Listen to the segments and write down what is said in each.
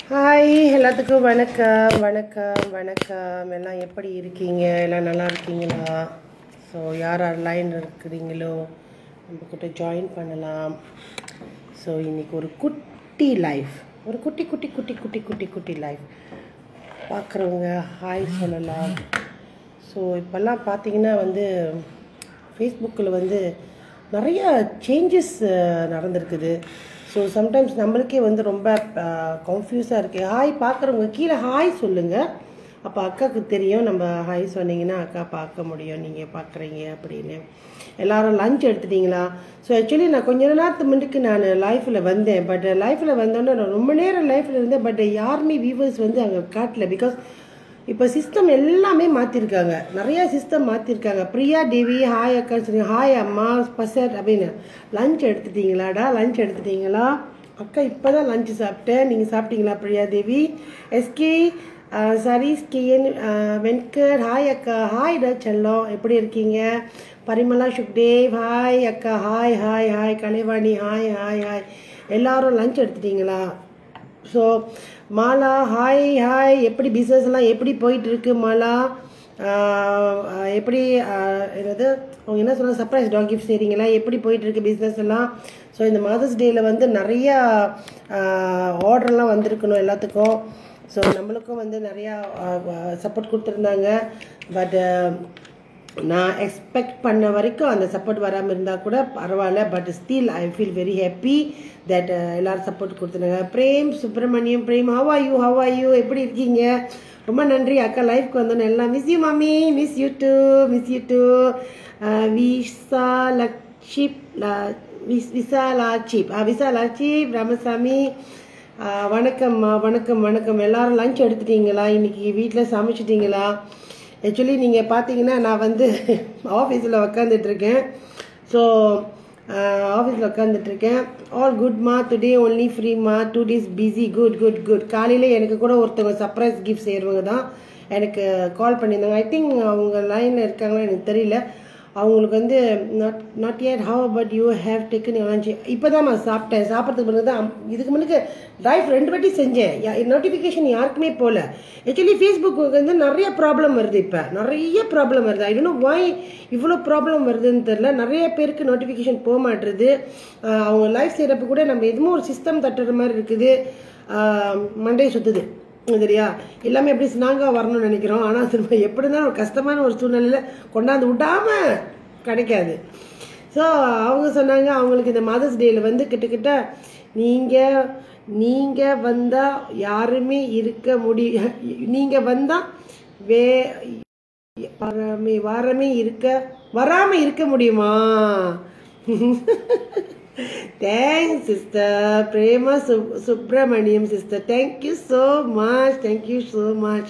Hi எல்லாத்துக்கும் வணக்கம் வணக்கம் வணக்கம் எல்லாம் எப்படி இருக்கீங்க எல்லாம் நல்லா இருக்கீங்களா ஸோ யார் யார் லைன் இருக்கிறீங்களோ நம்ம கிட்ட ஜாயின் பண்ணலாம் ஸோ இன்னைக்கு ஒரு குட்டி லைஃப் ஒரு குட்டி குட்டி குட்டி குட்டி குட்டி குட்டி லைஃப் பார்க்குறவங்க ஹாய் சொல்லலாம் ஸோ இப்போல்லாம் பார்த்தீங்கன்னா வந்து ஃபேஸ்புக்கில் வந்து நிறைய சேஞ்சஸ் நடந்திருக்குது ஸோ சம்டைம்ஸ் நம்மளுக்கே வந்து ரொம்ப கன்ஃபியூஸாக இருக்குது ஹாய் பார்க்குறவங்க கீழே ஹாய் சொல்லுங்கள் அப்போ அக்காவுக்கு தெரியும் நம்ம ஹாய் சொன்னீங்கன்னா அக்கா பார்க்க முடியும் நீங்கள் பார்க்குறீங்க அப்படின்னு எல்லாரும் லஞ்ச் எடுத்துட்டீங்களா ஸோ ஆக்சுவலி நான் கொஞ்ச நேரத்து முன்னுக்கு நான் லைஃப்பில் வந்தேன் பட் லைஃப்பில் வந்தோன்னே நான் ரொம்ப நேரம் லைஃப்பில் இருந்தேன் பட் யாருமே வியூவர்ஸ் வந்து அங்கே காட்டல பிகாஸ் இப்போ சிஸ்டம் எல்லாமே மாற்றிருக்காங்க நிறையா சிஸ்டம் மாற்றிருக்காங்க பிரியா தேவி ஹாய் அக்கா சொன்னீங்க ஹாய் அம்மா பசட் அப்படின்னு லஞ்ச் எடுத்துட்டீங்களாடா லஞ்ச் எடுத்துட்டீங்களா அக்கா இப்போ தான் லஞ்ச் சாப்பிட்டேன் நீங்கள் சாப்பிட்டீங்களா Priya Devi SK sarees KN Venkat hi அக்கா ஹாய் டா செல்லம் எப்படி இருக்கீங்க பரிமலா சுக்தேவ் ஹாய் அக்கா hi hi hi Kalaivani hi hi hi எல்லாரும் லஞ்ச் எடுத்துட்டீங்களா ஸோ மாலா ஹாய் ஹாய் எப்படி பிஸ்னஸ் எல்லாம் எப்படி போயிட்டு இருக்கு மாலா ஆஹ் எப்படி ஆஹ் என்னது அவங்க என்ன சொல்ல சர்ப்ரைஸ் டாக் கிஃப்ட் செய்கிறீங்களா எப்படி போயிட்டு இருக்கு பிஸ்னஸ் எல்லாம் ஸோ இந்த மதர்ஸ் டேயில் வந்து நிறையா ஆர்டர்லாம் வந்திருக்கணும் எல்லாத்துக்கும் ஸோ நம்மளுக்கும் வந்து நிறையா சப்போர்ட் கொடுத்துருந்தாங்க பட் நான் எக்ஸ்பெக்ட் பண்ண வரைக்கும் அந்த சப்போர்ட் வராமல் இருந்தால் கூட பரவாயில்ல but still I feel very happy that எல்லாரும் சப்போர்ட் கொடுத்துருங்க Prem Subramaniam Prem how are you how are you எப்படி இருக்கீங்க ரொம்ப நன்றி அக்கா லைஃப்க்கு வந்தோன்னு எல்லாம் மிஸ் யூ மாமி miss you too miss you too விசாலக்ஷிப் விசாலாட்சிப் விசாலாட்சிப் ராமசாமி ஆஹ் வணக்கம்மா வணக்கம் வணக்கம் எல்லாரும் லஞ்ச் எடுத்துட்டீங்களா இன்னைக்கு வீட்டில் சமைச்சிட்டீங்களா ஆக்சுவலி நீங்கள் பார்த்தீங்கன்னா நான் வந்து ஆஃபீஸில் உக்காந்துட்ருக்கேன் ஸோ ஆஃபீஸில் உட்காந்துட்ருக்கேன் ஆல் குட்மா டுடே ஒன்லி ஃப்ரீமா two days busy good good good காலையில் எனக்கு கூட ஒருத்தவங்க சர்ப்ரைஸ் கிஃப்ட் செய்கிறவங்க தான் எனக்கு கால் பண்ணியிருந்தாங்க ஐ திங்க் அவங்க லைனில் இருக்காங்களா எனக்கு தெரியல அவங்களுக்கு வந்து not not yet how about you have taken your lunch இப்போ தான் நான் சாப்பிட்டேன் சாப்பிட்றதுக்கு முன்னாடி தான் இதுக்கு முன்னுக்கு லைஃப் ரெண்டு வாட்டி செஞ்சேன் நோட்டிஃபிகேஷன் யாருக்குமே போகல ஆக்சுவலி ஃபேஸ்புக்கு வந்து நிறைய ப்ராப்ளம் வருது இப்போ நிறைய ப்ராப்ளம் வருது ஐ டோன்ட் வாய் இவ்வளோ ப்ராப்ளம் வருதுன்னு தெரில நிறைய பேருக்கு நோட்டிஃபிகேஷன் போக மாட்டுறது ஆஹ் அவங்க லைஃப் செய்கிறப்ப கூட நம்ம எதுவும் ஒரு சிஸ்டம் தட்டுற மாதிரி இருக்குது மண்டே சுற்றுது சரியா எல்லாமே எப்படி ஸ்னாங்கா வரணும்னு நினைக்கிறோம் ஆனால் திரும்ப எப்படி இருந்தாலும் ஒரு கஷ்டமான ஒரு சூழ்நிலையில் கொண்டாந்து விடாம கிடைக்காது ஸோ அவங்க சொன்னாங்க அவங்களுக்கு இந்த மதர்ஸ் டேயில் வந்து கிட்டத்தட்ட நீங்கள் நீங்கள் வந்தால் யாருமே இருக்க முடி நீங்கள் வந்தால் வே வராமே வாரமே இருக்க வராமல் இருக்க முடியுமா தேங்க்ஸ் சிஸ்டர் பிரேமா சு Subramaniam sister thank you so much thank you so much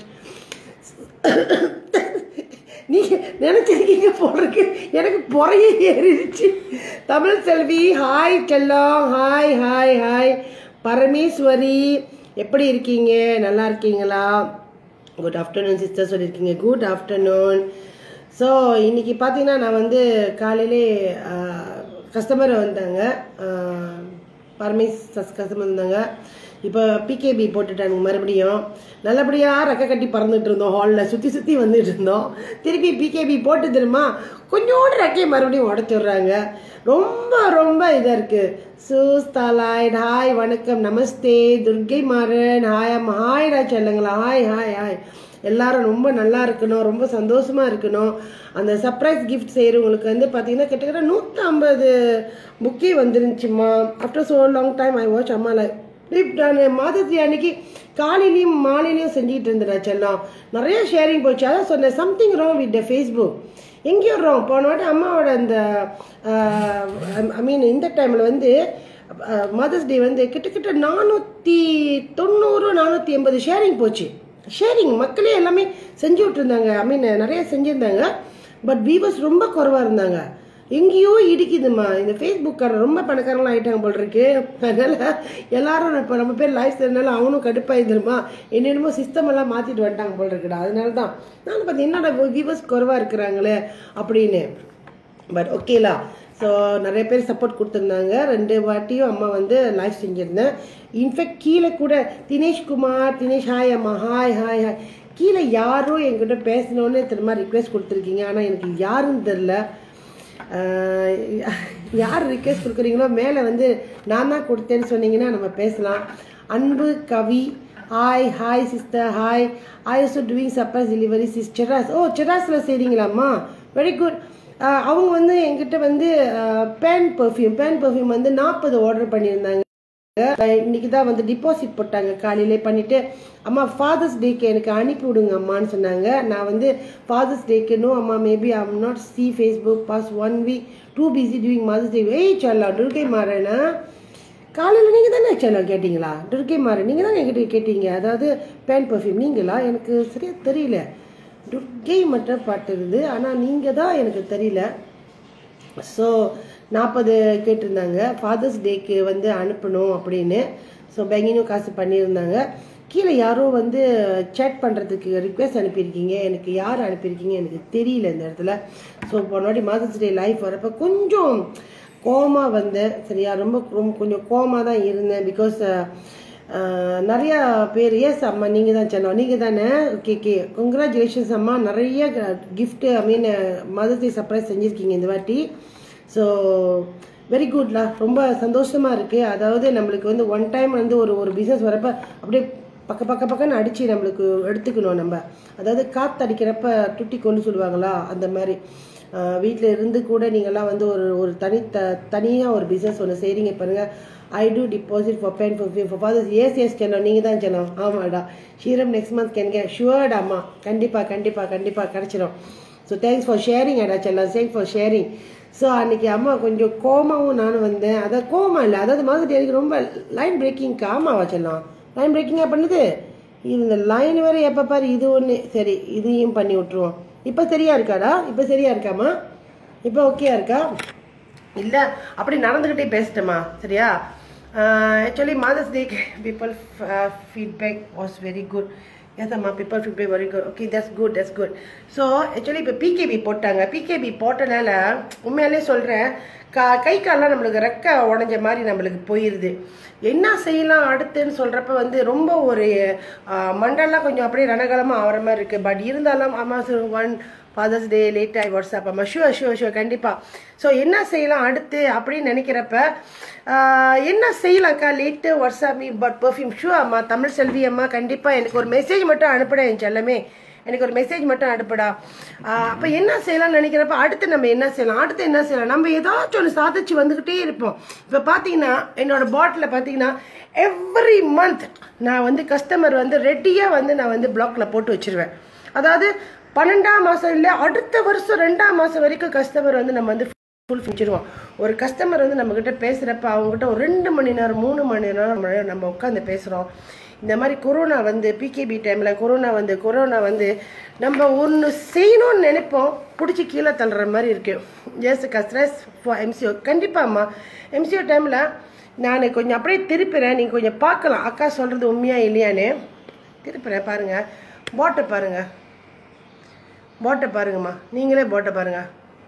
நீங்க நினைச்சிருக்கீங்க போல இருக்கு எனக்கு பொறைய ஏறிடுச்சு தமிழ் செல்வி ஹாய் செல்லம் ஹாய் ஹாய் ஹாய் பரமேஸ்வரி எப்படி இருக்கீங்க நல்லா இருக்கீங்களா குட் ஆஃப்டர்நூன் சிஸ்டர் சொல்லியிருக்கீங்க குட் ஆஃப்டர்நூன் ஸோ இன்னைக்கு பார்த்தீங்கன்னா நான் வந்து காலையிலே கஸ்டமர் வந்தாங்க பரமேஸ் கஸ்டமர் வந்தாங்க இப்போ பிகேபி போட்டுட்டானுங்க மறுபடியும் நல்லபடியாக ரெக்க கட்டி பறந்துட்டு இருந்தோம் ஹாலில் சுற்றி சுற்றி வந்துட்டு இருந்தோம் திருப்பி பிகேபி போட்டு தெரியுமா கொஞ்சோண்டு ரெக்கையை மறுபடியும் உடச்சி விட்றாங்க ரொம்ப ரொம்ப இதாக இருக்குது சூஸ்தாலாய்ட் ஹாய் வணக்கம் நமஸ்தே துர்கை மாறன் ஹாய் அம்மா ஹாய்டா செல்லுங்களா ஹாய் ஹாய் ஹாய் எல்லாரும் ரொம்ப நல்லா இருக்கணும் ரொம்ப சந்தோஷமா இருக்கணும் அந்த சர்ப்ரைஸ் கிஃப்ட் செய்கிறவங்களுக்கு வந்து பார்த்தீங்கன்னா கிட்டத்தட்ட நூற்றி ஐம்பது புக்கே வந்துருந்துச்சுமா after so long time I watch அம்மா லைக் நான் மாதத்தி அன்னைக்கு காலையிலையும் மாலையிலையும் செஞ்சுட்டு இருந்தேன் செல்லம் நிறைய ஷேரிங் போச்சு அதான் சொன்னேன் something wrong with the Facebook எங்கேயோ ராங் போன வாட்டி அம்மாவோட அந்த ஐ மீன் இந்த டைமில் வந்து மதர்ஸ் டே வந்து கிட்டத்தட்ட நானூற்றி தொண்ணூறு நானூற்றி எண்பது ஷேரிங் போச்சு ஷேரிங் மக்களே எல்லாமே செஞ்சு விட்டுருந்தாங்க ஐ மீன் நிறைய செஞ்சுருந்தாங்க பட் வியூவர்ஸ் ரொம்ப குறவாக இருந்தாங்க எங்கேயோ இடிக்குதுமா இந்த ஃபேஸ்புக்காரன் ரொம்ப பணக்காரங்களாம் ஆயிட்டாங்க போல் இருக்கு அதனால எல்லாரும் இப்போ நம்ம பேர் லைஃப் தெரினால அவனும் கடுப்பாயிருந்துருமா என்னென்னமோ சிஸ்டம் எல்லாம் மாற்றிட்டு வந்துட்டாங்க போல் இருக்குடா அதனால தான் நான் பார்த்தேன் என்னடா வியூவர்ஸ் குறவாக இருக்கிறாங்களே அப்படின்னு பட் ஓகேலா ஸோ நிறைய பேர் சப்போர்ட் கொடுத்துருந்தாங்க ரெண்டு வாட்டியும் அம்மா வந்து லைவ் செஞ்சுருந்தேன் இன்ஃபேக்ட் கீழே கூட தினேஷ் குமார் தினேஷ் ஹாய் அம்மா ஹாய் ஹாய் ஹாய் கீழே யாரோ என்கிட்ட பேசணுன்னு திரும்ப ரிக்வெஸ்ட் கொடுத்துருக்கீங்க ஆனால் எனக்கு யாருன்னு தெரில ஆஹ் யார் ரிக்வெஸ்ட் கொடுக்குறீங்களோ மேலே வந்து நான் தான் கொடுத்தேன்னு சொன்னீங்கன்னா நம்ம பேசலாம் Anbu Kavi hi hi sister hi I also doing surprise delivery sis செராஸ் ஓ செராஸில் செய்கிறீங்களாம்மா வெரி குட் அவங்க வந்து என்கிட்ட வந்து பேன் பெர்ஃப்யூம் பேன் பெர்ஃப்யூம் வந்து நாற்பது ஆர்டர் பண்ணியிருந்தாங்க இன்னைக்கு தான் வந்து டிபாசிட் போட்டாங்க காலையிலே பண்ணிட்டு அம்மா ஃபாதர்ஸ் டேக்கு எனக்கு அனுப்பி விடுங்க அம்மான்னு சொன்னாங்க நான் வந்து ஃபாதர்ஸ் டேக்கு நோ அம்மா maybe I'm not see Facebook past one week too busy doing mother's day ஏய் சொல்லா துர்கை மாறேனா காலையில் நீங்கள் தானே செல்லம் கேட்டிங்களா துர்கை மாறன் நீங்கள் தானே என்கிட்ட கேட்டீங்க அதாவது பேன் பர்ஃப்யூம் நீங்களா எனக்கு சரியா தெரியல துர்கை மட்டும் பாட்டு இருக்குது ஆனால் நீங்கள் தான் எனக்கு தெரியல ஸோ நாற்பது கேட்டிருந்தாங்க ஃபாதர்ஸ் டேக்கு வந்து அனுப்பணும் அப்படின்னு ஸோ பெங்கினும் காசு பண்ணியிருந்தாங்க கீழே யாரோ வந்து சேட் பண்ணுறதுக்கு ரிக்வெஸ்ட் அனுப்பியிருக்கீங்க எனக்கு யார் அனுப்பியிருக்கீங்க எனக்கு தெரியல இந்த இடத்துல ஸோ போனாடி மதர்ஸ் டே லைஃப் வரப்போ கொஞ்சம் கோமா வந்தேன் சரியா ரொம்ப ரொம்ப கொஞ்சம் கோமா தான் இருந்தேன் பிகாஸ் நிறையா பேர் எஸ் அம்மா நீங்கள் தான் சொன்னோம் நீங்கள் தானே ஓகே ஓகே கங்க்ராச்சுலேஷன்ஸ் அம்மா நிறைய gift I mean mother's day surprise செஞ்சுருக்கீங்க இந்த வாட்டி ஸோ வெரி குட்லா ரொம்ப சந்தோஷமாக இருக்குது அதாவது நம்மளுக்கு வந்து ஒன் டைம் வந்து ஒரு ஒரு பிஸ்னஸ் வரப்போ அப்படியே பக்க பக்க பக்கன்னு அடித்து நம்மளுக்கு எடுத்துக்கணும் நம்ம அதாவது காற்று அடிக்கிறப்ப துட்டி கொண்டு சொல்லுவாங்களா அந்த மாதிரி வீட்டில் இருந்து கூட நீங்கள்லாம் வந்து ஒரு ஒரு தனி த தனியாக ஒரு பிஸ்னஸ் ஒன்று செய்கிறீங்க பாருங்கள் I do deposit for pen for for father's yes yes செல்லம் நீங்கள் தான் செல்லம் ஆமாடா ஷீரம் நெக்ஸ்ட் மந்த் கேன் கே ஷுவர்டா அம்மா கண்டிப்பாக கண்டிப்பாக கண்டிப்பாக கிடச்சிடும் ஸோ தேங்க்ஸ் ஃபார் ஷேரிங் அடா செல்லம் தேங்க்ஸ் ஃபார் ஷேரிங் ஸோ அன்னைக்கு அம்மா கொஞ்சம் கோமாவும் நானும் வந்தேன் அதாவது கோமா இல்லை அதாவது மாதிரி எனக்கு ரொம்ப லைன் பிரேக்கிங்க்கு ஆமாவா செல்லம் லைன் பிரேக்கிங்காக பண்ணுது இந்த லைன் வேறு எப்போ பாரு இது ஒன்று சரி இதையும் பண்ணி விட்ருவோம் இப்போ சரியா இருக்காடா இப்போ சரியா இருக்காமா இப்போ ஓகேயா இருக்கா இல்லை அப்படி நடந்துக்கிட்டே பேசிட்டேம்மா சரியா actually mother's day people feedback was very good yes அம்மா people feedback very good okay that's good that's good so actually இப்போ பிகேபி போட்டாங்க பிகேபி போட்டனால உண்மையாலே சொல்கிறேன் கா கை கால்லாம் நம்மளுக்கு ரெக்க உடஞ்ச மாதிரி நம்மளுக்கு போயிடுது என்ன செய்யலாம் அடுத்துன்னு சொல்கிறப்ப வந்து ரொம்ப ஒரு மண்டெல்லாம் கொஞ்சம் அப்படியே ரணகலமாக ஆகிற மாதிரி இருக்குது பட் இருந்தாலும் அம்மா ஒன் ஃபாதர்ஸ் டே லேட் ஆகி வாட்ஸ்அப் அம்மா ஷுவர் ஷுவர் ஷுவர் கண்டிப்பாக ஸோ என்ன செய்யலாம் அடுத்து அப்படின்னு நினைக்கிறப்ப என்ன செய்யலாம்க்கா late WhatsApp me but perfume shoe அம்மா தமிழ் செல்வி அம்மா கண்டிப்பாக எனக்கு ஒரு மெசேஜ் மட்டும் அனுப்பிட என் செல்லமே எனக்கு ஒரு மெசேஜ் மட்டும் அனுப்புடா அப்போ என்ன செய்யலாம்னு நினைக்கிறப்ப அடுத்து நம்ம என்ன செய்யலாம் அடுத்து என்ன செய்யலாம் நம்ம ஏதாச்சும் ஒன்று சாதிச்சு வந்துக்கிட்டே இருப்போம் இப்போ பார்த்தீங்கன்னா என்னோட பாட்டில் பார்த்தீங்கன்னா எவ்ரி மந்த் நான் வந்து கஸ்டமர் வந்து ரெடியாக வந்து நான் வந்து பிளாக்ல போட்டு வச்சிருவேன் அதாவது பன்னெண்டாம் மாதம் இல்லை அடுத்த வருஷம் ரெண்டாம் மாதம் வரைக்கும் கஸ்டமர் வந்து நம்ம வந்து ஃபுல் ஃபிச்சிருவோம் ஒரு கஸ்டமர் வந்து நம்மக்கிட்ட பேசுகிறப்ப அவங்ககிட்ட ஒரு ரெண்டு மணி நேரம் மூணு மணி நேரம் நம்ம உட்காந்து பேசுகிறோம் இந்த மாதிரி கொரோனா வந்து பிகேபி டைமில் கொரோனா வந்து கொரோனா வந்து நம்ம ஒன்று செய்யணும்னு நினைப்போம் பிடிச்சி கீழே தள்ளுற மாதிரி இருக்குது எஸ் கஸ்ட்ரஸ் ஃபார் எம்சிஓ கண்டிப்பாம்மா எம்சிஓ டைமில் நான் கொஞ்சம் அப்படியே திருப்பிறேன் நீங்கள் கொஞ்சம் பார்க்கலாம் அக்கா சொல்கிறது உண்மையா இல்லையான்னு திருப்பிறேன் பாருங்கள் போட்டை பாருங்கள் போட்டை பாருங்கம்மா நீங்களே போட்டை பாருங்கள்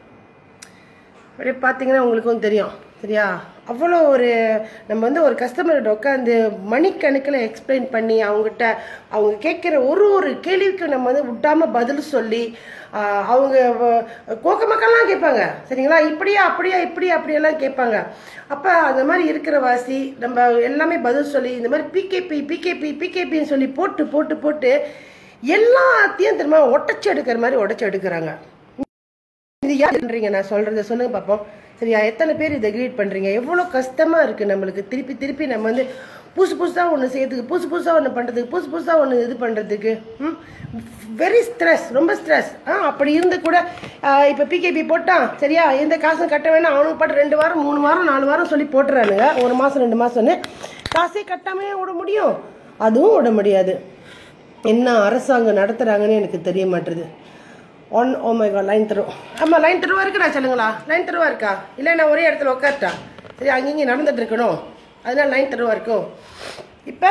அப்படியே பார்த்தீங்கன்னா உங்களுக்கும் தெரியும் சரியா அவ்வளோ ஒரு நம்ம வந்து ஒரு கஸ்டமர்கிட்ட உட்காந்து மணிக்கணக்கில் எக்ஸ்பிளைன் பண்ணி அவங்ககிட்ட அவங்க கேட்குற ஒரு ஒரு கேள்விக்கும் நம்ம வந்து விட்டாமல் பதில் சொல்லி அவங்க கோக்க மக்கள்லாம் கேட்பாங்க சரிங்களா இப்படியா அப்படியா இப்படியா அப்படியெல்லாம் கேட்பாங்க அப்போ அந்த மாதிரி இருக்கிற வாசி நம்ம எல்லாமே பதில் சொல்லி இந்த மாதிரி பிகேபி பிகேபி பிகேபின்னு சொல்லி போட்டு போட்டு போட்டு எல்லாத்தையும் திரும்ப உடச்சி எடுக்கிற மாதிரி உடச்சி எடுக்கிறாங்க இது யார் பண்றீங்க நான் சொல்றத சொல்லுங்க பார்ப்போம் சரியா எத்தனை பேர் இதை கிரியேட் பண்றீங்க எவ்வளோ கஷ்டமா இருக்கு நம்மளுக்கு திருப்பி திருப்பி நம்ம வந்து புதுசு புதுசாக ஒன்று செய்யறதுக்கு புதுசு புதுசாக ஒன்று பண்ணுறதுக்கு புதுசு புதுசாக ஒன்று இது பண்ணுறதுக்கு வெரி ஸ்ட்ரெஸ் ரொம்ப ஸ்ட்ரெஸ் ஆ அப்படி இருந்து கூட இப்போ பிகேபி போட்டான் சரியா எந்த காசும் கட்ட வேணாம் அவனுக்கு பாட்டு ரெண்டு வாரம் மூணு வாரம் நாலு வாரம் சொல்லி போட்டுறானுங்க ஒரு மாதம் ரெண்டு மாதம்னு காசே கட்டாமே விட முடியும் அதுவும் விட முடியாது என்ன அரசாங்கம் நடத்துகிறாங்கன்னு எனக்கு தெரிய மாட்டுது one oh my god line தருவோம் ஆமாம் லைன் தருவா இருக்குடா சொல்லுங்களா லைன் தருவா இருக்கா இல்லை நான் ஒரே இடத்துல உட்காரட்டா சரி அங்கங்கே நடந்துட்டு இருக்கணும் அதனால லைன் தருவா இருக்கும் இப்போ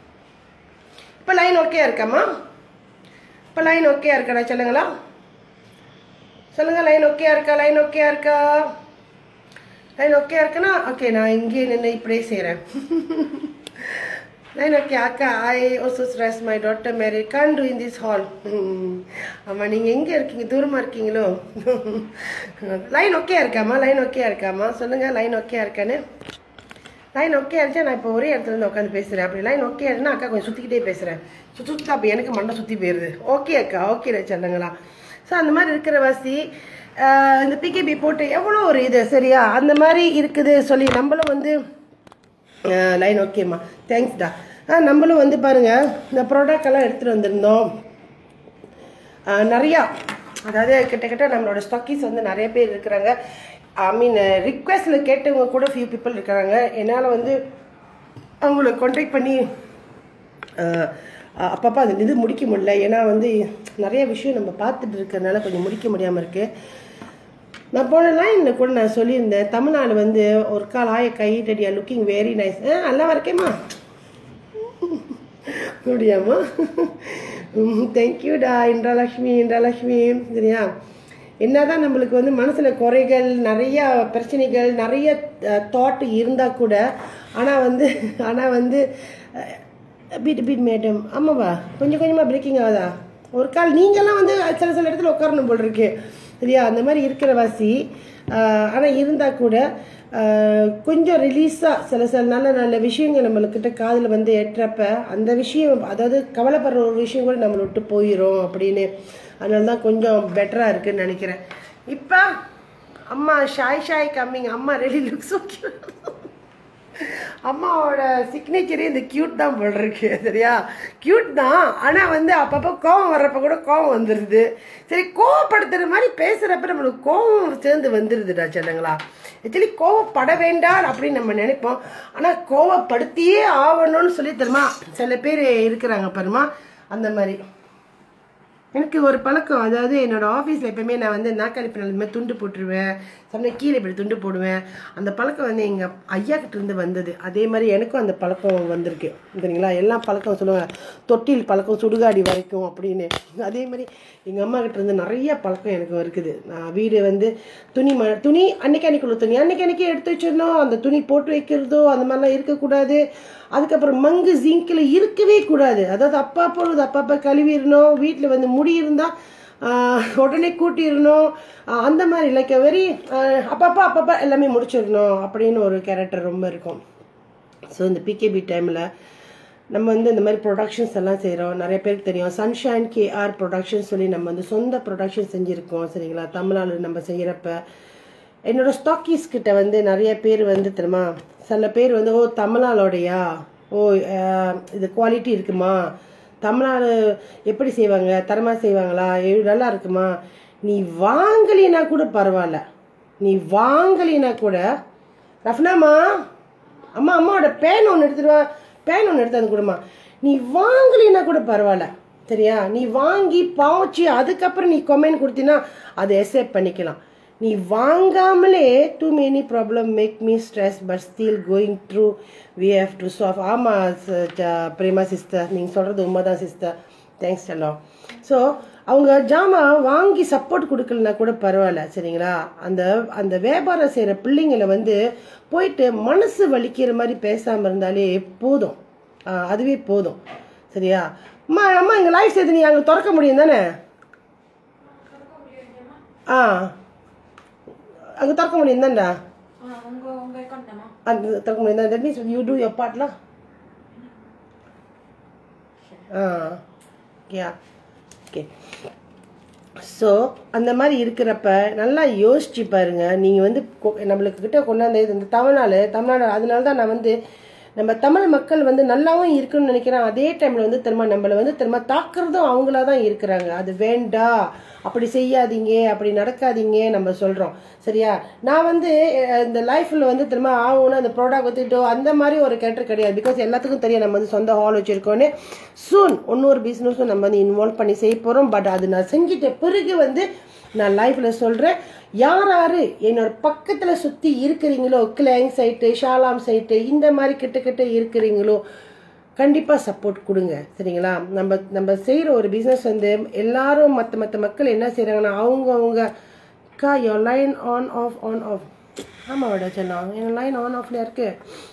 இப்போ லைன் ஓகே இருக்காம்மா இப்போ லைன் ஓகே இருக்காடா சொல்லுங்களா சொல்லுங்க லைன் ஓகே இருக்கா லைன் ஓகே இருக்கா லைன் ஓகே இருக்குன்னா ஓகே நான் இங்கே நின்று இப்படியே செய்கிறேன் லைன் ஓகே அக்கா I also stress my daughter marry gone to in this hall ஆமாம் நீங்கள் எங்கே இருக்கீங்க தூரமாக இருக்கீங்களோ லைன் ஓகே இருக்காமா லைன் ஓகே இருக்காமா சொல்லுங்கள் லைன் ஓகே இருக்கான்னு லைன் ஓகே இருந்துச்சா நான் இப்போ ஒரே இடத்துல இருந்து உட்காந்து பேசுகிறேன் அப்படி லைன் ஓகே இருந்தா அக்கா கொஞ்சம் சுற்றிக்கிட்டே பேசுகிறேன் சுற்றி சுற்றி அப்போ எனக்கு மண்டை சுற்றி போயிடுது ஓகே அக்கா ஓகே செல்லுங்களா ஸோ அந்த மாதிரி இருக்கிற வாசி ஆஹ் இந்த பிகேபி போட்டு எவ்வளோ ஒரு இது சரியா அந்த மாதிரி இருக்குது சொல்லி நம்மளும் வந்து லைன் ஓகேம்மா தேங்க்ஸ்டா ஆ நம்மளும் வந்து பாருங்கள் இந்த ப்ராடக்ட் எல்லாம் எடுத்துகிட்டு வந்திருந்தோம் ஆஹ் நிறையா அதாவது கிட்டத்தட்ட நம்மளோட ஸ்டாக்கீஸ் வந்து நிறைய பேர் இருக்கிறாங்க ஐ மீன் ரிக்வெஸ்டில் கேட்டவங்க கூட ஃபியூ பீப்புள் இருக்கிறாங்க என்னால் வந்து அவங்கள கான்டாக்ட் பண்ணி ஆஹ் அப்பப்போ அது இது முடிக்க முடியல ஏன்னா வந்து நிறைய விஷயம் நம்ம பார்த்துட்டு இருக்கிறதுனால கொஞ்சம் முடிக்க முடியாமல் இருக்குது நான் போன லைனில் கூட நான் சொல்லியிருந்தேன் தமிழ்நாடு வந்து ஒரு கால் ஆய கை ரெடியா லுக்கிங் வெரி நைஸ் நல்லா இருக்கேம்மா அப்படியாம்மா தேங்க்யூடா இந்திராலக்ஷ்மி இந்திராலக்ஷ்மி சரியா என்னதான் நம்மளுக்கு வந்து மனசில் குறைகள் நிறைய பிரச்சனைகள் நிறைய தாட் இருந்தால் கூட ஆனால் வந்து ஆனால் வந்து பீட் பீட் மேடம் ஆமாவா கொஞ்சம் கொஞ்சமாக பிரேக்கிங் ஆகுதா ஒரு கால் நீங்கள்லாம் வந்து சில சில இடத்துல உட்காரணும் போல் இருக்கு சரியா அந்த மாதிரி இருக்கிற வாசி ஆனால் இருந்தால் கூட ஆஹ், கொஞ்சம் ரிலீஸாக சில சில நல்ல நல்ல விஷயங்கள் நம்மளுக்கிட்ட காதில் வந்து ஏற்றப்ப அந்த விஷயம் அதாவது கவலைப்படுற ஒரு விஷயம் கூட நம்மளை விட்டு போயிடும் அப்படின்னு அதனால தான் கொஞ்சம் பெட்டராக இருக்குன்னு நினைக்கிறேன் இப்போ அம்மா ஷாய் ஷாய் கம்மிங் அம்மா ரெடி லுக்ஸ் ஓகே அம்மாவோட சிக்னேச்சரே இந்த கியூட் தான் போல் இருக்கு சரியா கியூட் தான் ஆனால் வந்து அப்பப்போ கோவம் வர்றப்ப கூட கோவம் வந்துடுது சரி கோவப்படுத்துற மாதிரி பேசுகிறப்ப நம்மளுக்கு கோவம் சேர்ந்து வந்துடுதுடா செல்லுங்களா ஆக்சுவலி கோவப்பட வேண்டாம் அப்படின்னு நம்ம நினைப்போம் ஆனால் கோவப்படுத்தியே ஆகணும்னு சொல்லி தருமா சில பேர் இருக்கிறாங்க பாருமா அந்த மாதிரி எனக்கு ஒரு பழக்கம் அதாவது என்னோட ஆஃபீஸில் எப்பவுமே நான் வந்து நாக்காளி பின்னால் இந்த மாதிரி துண்டு போட்டுருவேன் சமயம் கீழே இப்படி துண்டு போடுவேன் அந்த பழக்கம் வந்து எங்கள் ஐயா கிட்ட இருந்து வந்தது அதே மாதிரி எனக்கும் அந்த பழக்கம் வந்திருக்கு சரிங்களா எல்லா பழக்கம் சொல்லுவாங்க தொட்டில் பழக்கம் சுடுகாடி வரைக்கும் அப்படின்னு அதே மாதிரி எங்கள் அம்மா கிட்ட இருந்து நிறைய பழக்கம் எனக்கு இருக்குது நான் வீடு வந்து துணி ம துணி அன்னைக்கு அன்னைக்குள்ள துணி அன்னைக்கு அன்னைக்கு எடுத்து வச்சிடணும் அந்த துணி போட்டு வைக்கிறதோ அந்த மாதிரிலாம் இருக்கக்கூடாது அதுக்கப்புறம் மங்கு ஜிங்கில் இருக்கவே கூடாது அதாவது அப்பா பொழுது அப்பப்போ கழுவிடணும் வீட்டில் வந்து முடி இருந்தால் உடனே கூட்டிடணும் ஆஹ் அந்த மாதிரி லைக் வெரி அப்பப்போ அப்பப்போ எல்லாமே முடிச்சிடணும் அப்படின்னு ஒரு கேரக்டர் ரொம்ப இருக்கும் ஸோ இந்த பிகேபி டைமில் நம்ம வந்து இந்த மாதிரி ப்ரொடக்ஷன்ஸ் எல்லாம் செய்கிறோம் நிறைய பேருக்கு தெரியும் சன்ஷைன் கேஆர் ப்ரொடக்ஷன் சொல்லி நம்ம வந்து சொந்த ப்ரொடக்ஷன் செஞ்சுருக்கோம் சரிங்களா தமிழ்நாடு நம்ம செய்கிறப்ப என்னோட ஸ்டாக்கீஸ் கிட்ட வந்து நிறைய பேர் வந்து தெரியுமா சில பேர் வந்து ஓ தமிழ்நாளோடையா ஓ அஹ், இது குவாலிட்டி இருக்குமா தமிழ்நாடு எப்படி செய்வாங்க தரமாக செய்வாங்களா எவ்வளவு நல்லா இருக்குமா நீ வாங்கலினா கூட பரவாயில்ல நீ வாங்கலினா கூட ரஃப்னாமா அம்மா அம்மாவோட பேன் ஒன்று எடுத்துட்டு வா பேன் ஒன்று எடுத்து வந்து கொடுமா நீ வாங்கலினா கூட பரவாயில்ல சரியா நீ வாங்கி பாவச்சு அதுக்கப்புறம் நீ கொமெண்ட் கொடுத்தீன்னா அதை எக்ஸெப்ட் பண்ணிக்கலாம் நீ வாங்காமலே too many problem make me stress but still going through we have to solve ஆமாம் பிரேமா சிஸ்டர் நீங்கள் சொல்கிறது உண்மைதான் சிஸ்டர் தேங்க்ஸ் எல்லாம் ஸோ அவங்க ஜாமான் வாங்கி சப்போர்ட் கொடுக்கலனா கூட பரவாயில்ல சரிங்களா அந்த அந்த வியாபாரம் செய்கிற பிள்ளைங்களை வந்து போயிட்டு மனசு வலிக்கிற மாதிரி பேசாமல் இருந்தாலே போதும் ஆ, அதுவே போதும் சரியா அம்மா அம்மா இங்கே லைஃப் சேர்த்து நீ அங்கே திறக்க முடியும் தானே ஆ அங்கே திறக்க முடியும் தான்டா உங்க உங்க அக்கௌண்ட் தானா அங்கே திறக்க முடியும் தான் that means you do your பார்ட்லாம் ஆ ஓகேயா ஓகே ஸோ அந்த மாதிரி இருக்கிறப்ப நல்லா யோசிச்சு பாருங்க நீங்கள் வந்து கொ- நம்மளுக்கு கிட்ட கொண்டாந்து இந்த தமிழ்நாடு தமிழ்நாடு அதனால தான் நான் வந்து நம்ம தமிழ் மக்கள் வந்து நல்லாவும் இருக்குன்னு நினைக்கிறேன் அதே டைமில் வந்து திரும்ப நம்மளை வந்து திரும்ப தாக்குறதும் அவங்களா தான் இருக்கிறாங்க அது வேண்டா அப்படி செய்யாதீங்க அப்படி நடக்காதீங்க நம்ம சொல்கிறோம் சரியா நான் வந்து அஹ், இந்த லைஃப்பில் வந்து திரும்ப ஆகணும் அந்த ப்ராடக்ட் வந்துட்டோ அந்த மாதிரி ஒரு கேரக்டர் கிடையாது பிகாஸ் எல்லாத்துக்கும் தெரியும் நம்ம வந்து சொந்த ஹால் வச்சுருக்கோன்னு சூன் இன்னொரு பிஸ்னஸும் நம்ம வந்து இன்வால்வ் பண்ணி செய்ய போகிறோம் பட் அது நான் செஞ்சிட்ட பிறகு வந்து நான் லைஃப்பில் சொல்கிறேன் யார் யார் என்னோட பக்கத்தில் சுற்றி இருக்கிறீங்களோ கிளைங் சைட்டு ஷாலாம் சைட்டு இந்த மாதிரி கிட்ட கிட்ட இருக்கிறீங்களோ கண்டிப்பாக சப்போர்ட் கொடுங்க சரிங்களா நம்ம நம்ம செய்கிற ஒரு பிஸ்னஸ் வந்து எல்லாரும் மற்ற மற்ற மக்கள் என்ன செய்கிறாங்கன்னா அவங்க அவங்க கா your line on off on off ஆமாம் விட செல்லம் என் லைன் ஆன் ஆஃப்ல இருக்கு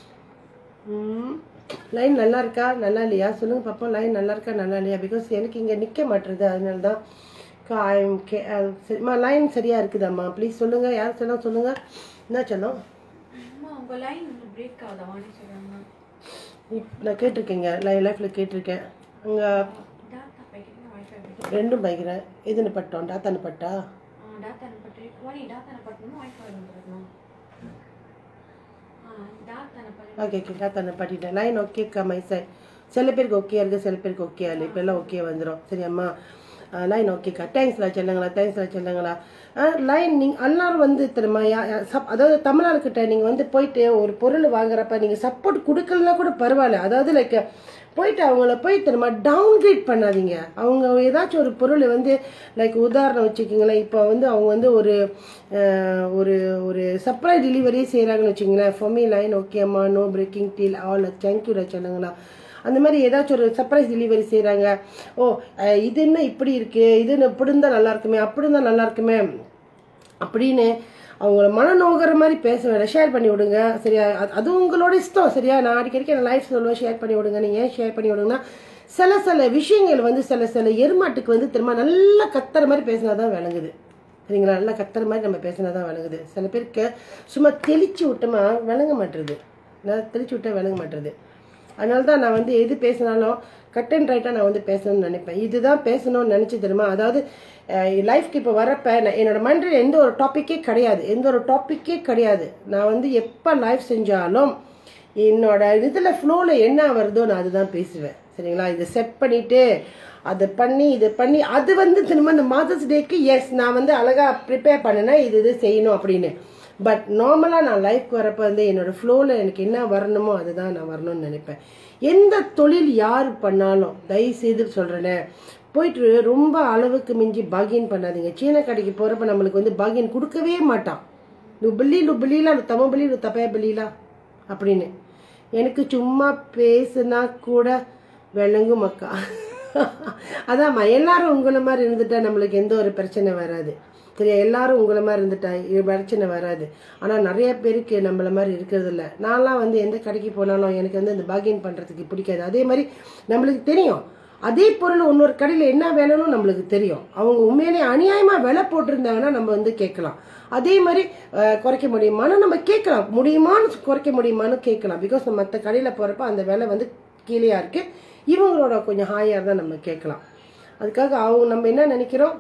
லைன் நல்லா இருக்கா நல்லா இல்லையா சொல்லுங்கள் பார்ப்போம் லைன் நல்லா இருக்கா நல்லா இல்லையா பிகாஸ் எனக்கு இங்கே நிற்க மாட்டுறது அதனால தான் காயம் கே சரிம்மா லைன் சரியாக இருக்குதாம்மா ப்ளீஸ் சொல்லுங்கள் யார் செல்லம் சொல்லுங்கள் என்ன செல்லம் அம்மா உங்க லைன் பிரேக் ஆகுதா வாடி சொல்றாங்க இப் நான் கேட்டிருக்கேங்க லை லைஃப்பில் கேட்டிருக்கேன் அங்கே டாட்டா பைக்கிறேன் வைஃபை பைக்கிறேன் ரெண்டும் பைக்கிறேன் எதுன்னு பட்டோம் டாத்தான்னு பட்டா ஆ டாட்டா பட்டு வாடி டாட்டா பட்டணும் வைஃபை வந்துடணும் ஆ டாட்டா பட்டு ஓகே ஓகே டாத்தான்னு பட்டிட்டேன் லைன் ஓகே மை சைட் சில பேருக்கு ஓகே இருக்குது சில பேருக்கு ஓகே இல்லை இப்போ எல்லாம் ஓகே வந்துடும் சரியாம்மா லைன் ஓகேக்கா தேங்க்ஸ்லா செல்லுங்களா தேங்க்ஸ்லா செல்லுங்களா லைன் நீங்கள் எல்லாரும் வந்து தெரியுமா யா- யா- சப் அதாவது தமிழ்நாடுக்கிட்ட நீங்கள் வந்து போயிட்டு ஒரு பொருள் வாங்குறப்ப நீங்கள் சப்போர்ட் கொடுக்கலனா கூட பரவாயில்ல அதாவது லைக் போயிட்டு அவங்கள போய் தெரியுமா டவுன்கிரேட் பண்ணாதீங்க அவங்க ஏதாச்சும் ஒரு பொருளை வந்து லைக் உதாரணம் வச்சுக்கிங்களேன் இப்போ வந்து அவங்க வந்து ஒரு அஹ், ஒரு ஒரு சப்ளை டெலிவரியே செய்கிறாங்கன்னு வச்சுங்களேன் ஃபொமி லைன் ஓகேம்மா no breaking deal all thank you ரச்சனுங்களா அந்த மாதிரி ஏதாச்சும் ஒரு சர்ப்ரைஸ் டெலிவரி செய்கிறாங்க ஓ அஹ், இது என்ன இப்படி இருக்குது இது என்ன இப்படி இருந்தால் நல்லா இருக்குமே அப்படி இருந்தால் நல்லா இருக்குமே அப்படின்னு அவங்கள மன நோகிற மாதிரி பேச வேண்டாம் ஷேர் பண்ணி விடுங்க சரியா அது அது உங்களோட இஷ்டம் சரியா நான் அடிக்கடிக்கு நான் லைஃப் சொல்லுவேன் ஷேர் பண்ணி விடுங்க நீங்கள் ஏன் ஷேர் பண்ணி விடுங்கன்னா சில சில விஷயங்கள் வந்து சில சில எருமாட்டுக்கு வந்து திரும்ப நல்லா கத்துற மாதிரி பேசினா தான் விளங்குது சரிங்களா நல்லா கத்துற மாதிரி நம்ம பேசினா தான் விளங்குது சில பேருக்கு சும்மா தெளிச்சு விட்டோமா விளங்க மாட்டுறது நான் தெளிச்சு விட்டா விளங்க மாட்டுறது அதனால தான் நான் வந்து எது பேசினாலும் கட் அண்ட் ரைட்டாக நான் வந்து பேசணும்னு நினைப்பேன் இதுதான் பேசணும்னு நினச்சி தெரியுமா அதாவது லைஃப்க்கு இப்போ வரப்ப நான் என்னோட மைண்டில் எந்த ஒரு டாப்பிக்கே கிடையாது எந்த ஒரு டாப்பிக்கே கிடையாது நான் வந்து எப்போ லைஃப் செஞ்சாலும் என்னோட இதில் ஃப்ளோவில் என்ன வருதோ நான் அதுதான் பேசுவேன் சரிங்களா இதை செட் பண்ணிவிட்டு அதை பண்ணி இதை பண்ணி அது வந்து திரும்ப இந்த மாதர்ஸ் டேக்கு எஸ் நான் வந்து அழகாக ப்ரிப்பேர் பண்ணினேன் இது இது செய்யணும் அப்படின்னு பட் நார்மலாக நான் லைஃப்க்கு வரப்போ வந்து என்னோட ஃப்ளோவில் எனக்கு என்ன வரணுமோ அதுதான் நான் வரணும்னு நினைப்பேன் எந்த தொழில் யார் பண்ணாலும் தயவு செய்து சொல்கிறேனே போயிட்டு ரொம்ப அளவுக்கு மிஞ்சி பாகின் பண்ணாதீங்க சீன கடைக்கு போகிறப்ப நம்மளுக்கு வந்து பாகின் கொடுக்கவே மாட்டான் லுபலி லுபலிலா தமபலி தப்பையா பலிலா அப்படின்னு எனக்கு சும்மா பேசுனா கூட விளங்கும் அக்கா அதாம்மா எல்லாரும் உங்களை மாதிரி இருந்துட்டா நம்மளுக்கு எந்த ஒரு பிரச்சனை வராது சரியா எல்லாரும் உங்களை மாதிரி இருந்துட்டா இது பிரச்சனை வராது ஆனால் நிறைய பேருக்கு நம்மள மாதிரி இருக்கிறது இல்ல நான்லாம் வந்து எந்த கடைக்கு போனாலும் எனக்கு வந்து இந்த பாகின் பண்ணுறதுக்கு பிடிக்காது அதே மாதிரி நம்மளுக்கு தெரியும் அதே பொருள் இன்னொரு கடையில் என்ன வேணும்னு நம்மளுக்கு தெரியும் அவங்க உண்மையிலே அநியாயமாக விலை போட்டிருந்தாங்கன்னா நம்ம வந்து கேட்கலாம் அதே மாதிரி அஹ், குறைக்க முடியுமான்னு நம்ம கேட்கலாம் முடியுமான்னு குறைக்க முடியுமான்னு கேட்கலாம் பிகாஸ் நம்ம மற்ற கடையில் போகிறப்ப அந்த விலை வந்து கீழேயா இருக்குது இவங்களோட கொஞ்சம் ஹாயாக தான் நம்ம கேட்கலாம் அதுக்காக அவங்க நம்ம என்ன நினைக்கிறோம்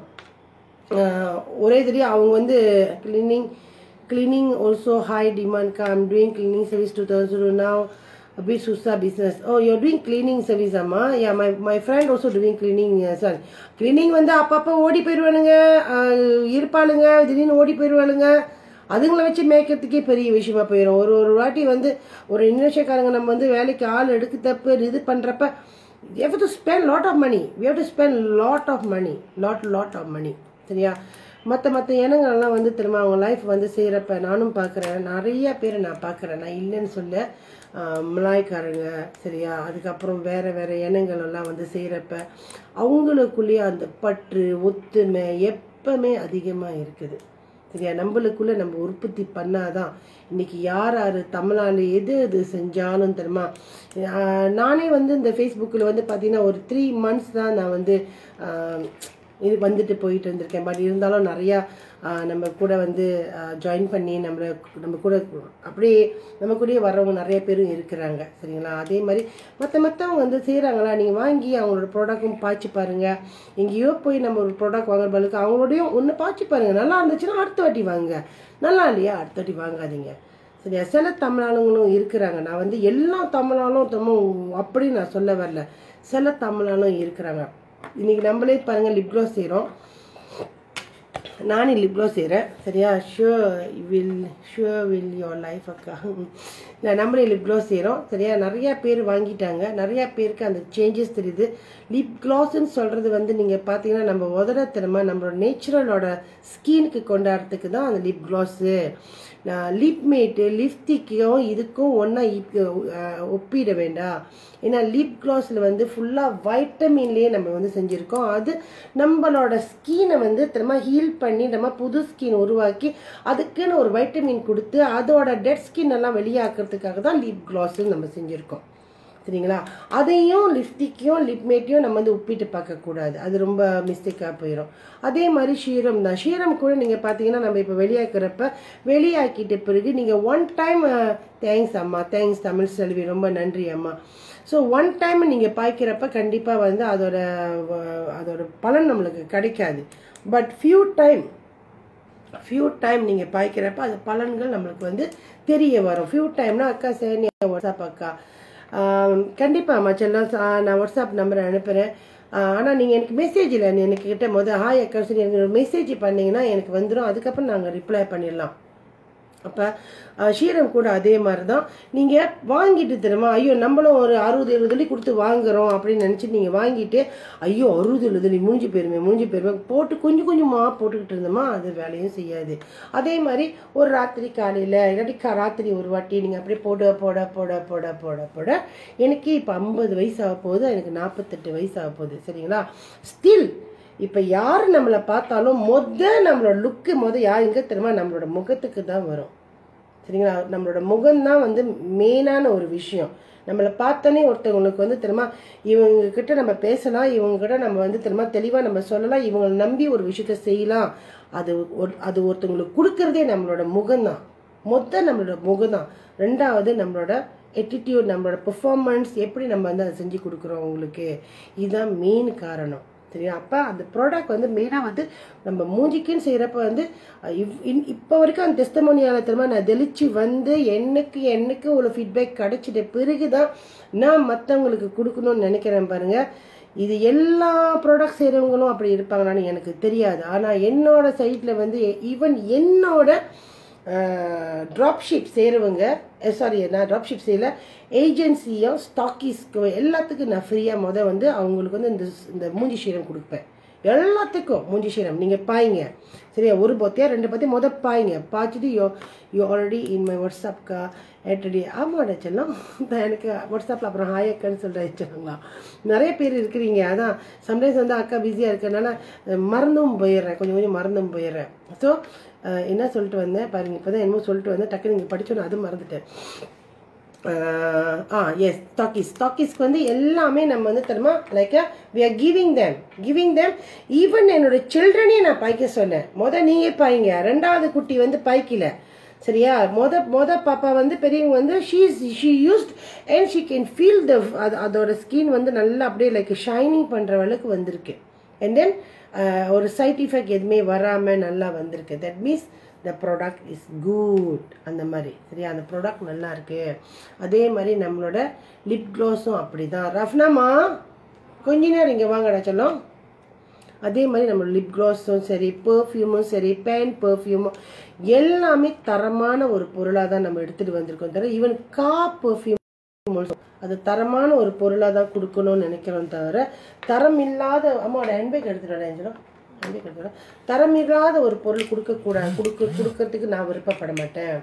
ஆஹ் ஒரே தெரியும் அவங்க வந்து cleaning cleaning also high demand come doing cleaning service two thousand now a bit சுசா business oh you doing cleaning service அம்மா yeah my my friend also doing cleaning sir cleaning வந்து அப்பப்போ ஓடி போயிடுவானுங்க ஆஹ் இருப்பாளுங்க திடீர்னு ஓடி போயிடுவாளுங்க அதுங்களை வச்சு மேய்க்கிறதுக்கே பெரிய விஷயமா போயிடும் ஒரு ஒரு வாட்டி வந்து ஒரு இன்வெஸ்டக்காரங்க நம்ம வந்து வேலைக்கு ஆள் எடுக்க தப்பு இது பண்ணுறப்ப you have to spend lot of money we have to spend lot of money lot lot of money சரியா மற்ற மற்ற இனங்கள்லாம் வந்து திரும்ப அவங்க லைஃப் வந்து செய்கிறப்ப நானும் பார்க்குறேன் நிறைய பேரை நான் பார்க்குறேன் நான் இல்லைன்னு சொல்ல ஆஹ், மலாய்க்காரங்க சரியா அதுக்கப்புறம் வேற வேற இனங்கள் எல்லாம் வந்து செய்கிறப்ப அவங்களுக்குள்ளேயே அந்த பற்று ஒத்துமை எப்பவுமே அதிகமாக இருக்குது சரியா நம்மளுக்குள்ள நம்ம உற்பத்தி பண்ணாதான் இன்னைக்கு யார் யார் தமிழ்நாடு எது எது செஞ்சாலும் தெரியுமா ஆஹ் நானே வந்து இந்த ஃபேஸ்புக்கில் வந்து பார்த்தீங்கன்னா ஒரு த்ரீ மந்த்ஸ் தான் நான் வந்து ஆஹ் இது வந்துட்டு போயிட்டு இருந்திருக்கேன் பட் இருந்தாலும் நிறையா ஆஹ் நம்ம கூட வந்து ஜாயின் பண்ணி நம்மளை நம்ம கூட அப்படியே நம்ம கூடயே வர்றவங்க நிறைய பேரும் இருக்கிறாங்க சரிங்களா அதே மாதிரி மற்ற மற்றவங்க வந்து செய்கிறாங்களா நீங்கள் வாங்கி அவங்களோட ப்ராடக்ட்டும் பாய்ச்சி பாருங்கள் எங்கேயோ போய் நம்ம ஒரு ப்ராடக்ட் வாங்குற பலுக்கு அவங்களோடையும் ஒன்று பாய்ச்சி பாருங்கள் நல்லா இருந்துச்சுன்னா அடுத்த வாட்டி வாங்க நல்லா இல்லையா அடுத்த வாட்டி வாங்காதீங்க சரியா சில தமிழாளுங்களும் இருக்கிறாங்க நான் வந்து எல்லா தமிழாலும் தமிழ் அப்படி நான் சொல்ல வரல சில தமிழாலும் இருக்கிறாங்க இன்னைக்கு நம்மளே பாருங்க லிப்க்ளாஸ் செய்கிறோம் நானே லிப்க்ளாஸ் செய்கிறேன் சரியா sure will sure will your life அக்கா இல்லை நம்மளே லிப்க்ளாஸ் செய்கிறோம் சரியா நிறையா பேர் வாங்கிட்டாங்க நிறையா பேருக்கு அந்த சேஞ்சஸ் தெரியுது லிப் கிளாஸ்ன்னு சொல்கிறது வந்து நீங்கள் பார்த்தீங்கன்னா நம்ம உதட திறமை நம்மளோட நேச்சுரலோட ஸ்கின்க்கு கொண்டாடுறதுக்கு தான் அந்த லிப் கிளாஸு லிப் மேட்டு லிப்ஸ்டிக்கும் இதுக்கும் ஒன்றா ஒப்பிட வேண்டாம் ஏன்னா லிப் கிளாஸில் வந்து ஃபுல்லாக வைட்டமின்லேயே நம்ம வந்து செஞ்சுருக்கோம் அது நம்மளோட ஸ்கினை வந்து திரும்ப ஹீல் பண்ணி நம்ம புது ஸ்கின் உருவாக்கி அதுக்குன்னு ஒரு வைட்டமின் கொடுத்து அதோட டெட் ஸ்கின் எல்லாம் வெளியாக்குறதுக்காக தான் லிப் கிளாஸ் நம்ம செஞ்சுருக்கோம் சரிங்களா அதையும் லிப்ஸ்டிக்கையும் லிப்மேட்டையும் நம்ம வந்து ஒப்பிட்டு பார்க்கக்கூடாது அது ரொம்ப மிஸ்டேக்காக போயிடும் அதே மாதிரி ஷீரம் தான் ஷீரம் கூட நீங்கள் பார்த்தீங்கன்னா நம்ம இப்போ வெளியாக்குறப்ப வெளியாக்கிட்ட பிறகு நீங்கள் ஒன் டைம் தேங்க்ஸ் அம்மா தேங்க்ஸ் தமிழ் செல்வி ரொம்ப நன்றி அம்மா ஸோ ஒன் டைம் நீங்கள் பாய்க்கிறப்ப கண்டிப்பாக வந்து அதோட வ- அதோட பலன் நம்மளுக்கு கிடைக்காது but few time few time நீங்கள் பாய்க்கிறப்ப அது பலன்கள் நம்மளுக்கு வந்து தெரிய வரும் ஃபியூ டைம்னா அக்கா சரி வாட்ஸ்அப் அக்கா கண்டிப்பாக மச்செல்லாம் நான் வாட்ஸ்அப் நம்பரை அனுப்புகிறேன் ஆனால் நீங்கள் எனக்கு மெசேஜ் இல்லை எனக்கு கிட்ட முதல் ஹாய் அக்கா சரி எனக்கு மெசேஜ் பண்ணீங்கன்னா எனக்கு வந்துடும் அதுக்கப்புறம் நாங்கள் ரிப்ளை பண்ணிடலாம் அப்போ ஷீரம் கூட அதே மாதிரி தான் நீங்கள் வாங்கிட்டு தெரியுமா ஐயோ நம்மளும் ஒரு அறுபது எழுபதுலி கொடுத்து வாங்குறோம் அப்படின்னு நினச்சிட்டு நீங்கள் வாங்கிட்டு ஐயோ அறுபது எழுபதுலி முடிஞ்சு போயிருமே முடிஞ்சு போயிருமே போட்டு கொஞ்சம் கொஞ்சமாக போட்டுக்கிட்டு இருந்தோமா அது வேலையும் செய்யாது அதே மாதிரி ஒரு ராத்திரி காலையில் இல்லாட்டி கா- ராத்திரி ஒரு வாட்டி நீங்கள் அப்படியே போட போட போட போட போட போட எனக்கு இப்போ ஐம்பது வயசு ஆக போகுது எனக்கு நாற்பத்தெட்டு வயசு ஆக போகுது சரிங்களா ஸ்டில் இப்போ யார் நம்மளை பார்த்தாலும் மொத நம்மளோட லுக்கு மொத யார் எங்கே தெரியுமா நம்மளோட முகத்துக்கு தான் வரும் சரிங்களா நம்மளோட முகம்தான் வந்து மெயினான ஒரு விஷயம் நம்மளை பார்த்தோன்னே ஒருத்தவங்களுக்கு வந்து தெரியுமா இவங்க கிட்ட நம்ம பேசலாம் இவங்க கிட்ட நம்ம வந்து தெரியுமா தெளிவாக நம்ம சொல்லலாம் இவங்களை நம்பி ஒரு விஷயத்த செய்யலாம் அது ஒரு அது ஒருத்தவங்களுக்கு கொடுக்கறதே நம்மளோட முகம்தான் மொத்த நம்மளோட முகம்தான் ரெண்டாவது நம்மளோட attitude நம்மளோட பெர்ஃபார்மன்ஸ் எப்படி நம்ம வந்து அதை செஞ்சு கொடுக்குறோம் உங்களுக்கு இதுதான் மெயின் காரணம் சரியா அப்போ அந்த ப்ராடக்ட் வந்து மெயினாக வந்து நம்ம மூஞ்சிக்குன்னு செய்கிறப்ப வந்து அஹ், இவ் இன் இப்போ வரைக்கும் அந்த டெஸ்டமோனியால திரும்ப நான் தெளிச்சு வந்து எனக்கு எனக்கு ஒரு ஃபீட்பேக் கிடைச்சிட்ட பிறகு தான் நான் மற்றவங்களுக்கு கொடுக்கணும்னு நினைக்கிறேன் பாருங்க இது எல்லா ப்ராடக்ட் செய்கிறவங்களும் அப்படி இருப்பாங்களான்னு எனக்கு தெரியாது ஆனால் என்னோட சைட்டில் வந்து ஈவன் என்னோட ட்ராப் ஷிப் செய்கிறவங்க சாரி நான் ட்ராப் ஷிப் செய்யல ஏஜென்சியும் ஸ்டாக்கீஸ்க்கு எல்லாத்துக்கும் நான் ஃப்ரீயாக முத வந்து அவங்களுக்கு வந்து இந்த இந்த மூஞ்சி சீரம் கொடுப்பேன் எல்லாத்துக்கும் மூஞ்சி சீரம் நீங்கள் பாய்ங்க சரியா ஒரு பொத்தையா ரெண்டு பொத்தையும் முத பாய்ங்க பார்த்துட்டு yo you already in my வாட்ஸ்அப்க்கா ஏட்டடி ஆமாடா செல்லம் இப்போ எனக்கு வாட்ஸ்அப்பில் அப்புறம் ஹாய் அக்கான்னு சொல்லிட்டு சொன்னாங்களா நிறைய பேர் இருக்கிறீங்க அதான் சம்டைம்ஸ் வந்து அக்கா பிஸியாக இருக்கறனால அஹ், மறந்தும் போயிடுறேன் கொஞ்சம் கொஞ்சம் மறந்தும் போயிடுறேன் ஸோ என்ன சொல்லிட்டு வந்தேன் பாருங்க இப்போ தான் என்னமோ சொல்லிட்டு வந்தேன் டக்குனு நீங்கள் படிச்சோன்னு அதுவும் மறந்துட்டேன் ஆஹ் ஆ எஸ் ஸ்டாக்கீஸ் ஸ்டாக்கீஸ்க்கு வந்து எல்லாமே நம்ம வந்து தெரியுமா like we are giving them giving them even என்னோட சில்ட்ரனே நான் பாய்க்க சொன்னேன் முத நீங்க பாய்ங்க ரெண்டாவது குட்டி வந்து பாய்க்கல சரியா மொத மொத பாப்பா வந்து பெரியவங்க வந்து she she used and she can feel the அது அதோட ஸ்கின் வந்து நல்லா அப்படியே லைக் ஷைனிங் பண்ணுற அளவுக்கு வந்திருக்கு அண்ட் தென் ஒரு சைட் எஃபெக்ட் எதுவுமே வராமல் நல்லா வந்திருக்கு that means the product is good அந்த மாதிரி சரியா அந்த ப்ராடக்ட் நல்லா இருக்கு அதே மாதிரி நம்மளோட லிப் க்ளோஸும் அப்படி தான் ரஃப்னாமா கொஞ்ச நேரம் இங்கே வாங்கடா சொல்லும் அதே மாதிரி நம்ம லிப் க்ளாஸும் சரி பெர்ஃப்யூமும் சரி பேன் பெர்ஃப்யூமும் எல்லாமே தரமான ஒரு பொருளாக தான் நம்ம எடுத்துகிட்டு வந்திருக்கோம் தவிர ஈவன் கா பெர்ஃப்யூம் அது தரமான ஒரு பொருளாக தான் கொடுக்கணும்னு நினைக்கிறோம் தவிர தரம் இல்லாத அம்மாவோட ஹேண்ட்பேக் எடுத்துகிட்டு ஏஞ்சலும் ஹேண்ட்பேக் எடுத்துகிட்டு தரம் இல்லாத ஒரு பொருள் கொடுக்கக்கூடாது கொடுக்க கொடுக்கறதுக்கு நான் விருப்பப்பட மாட்டேன்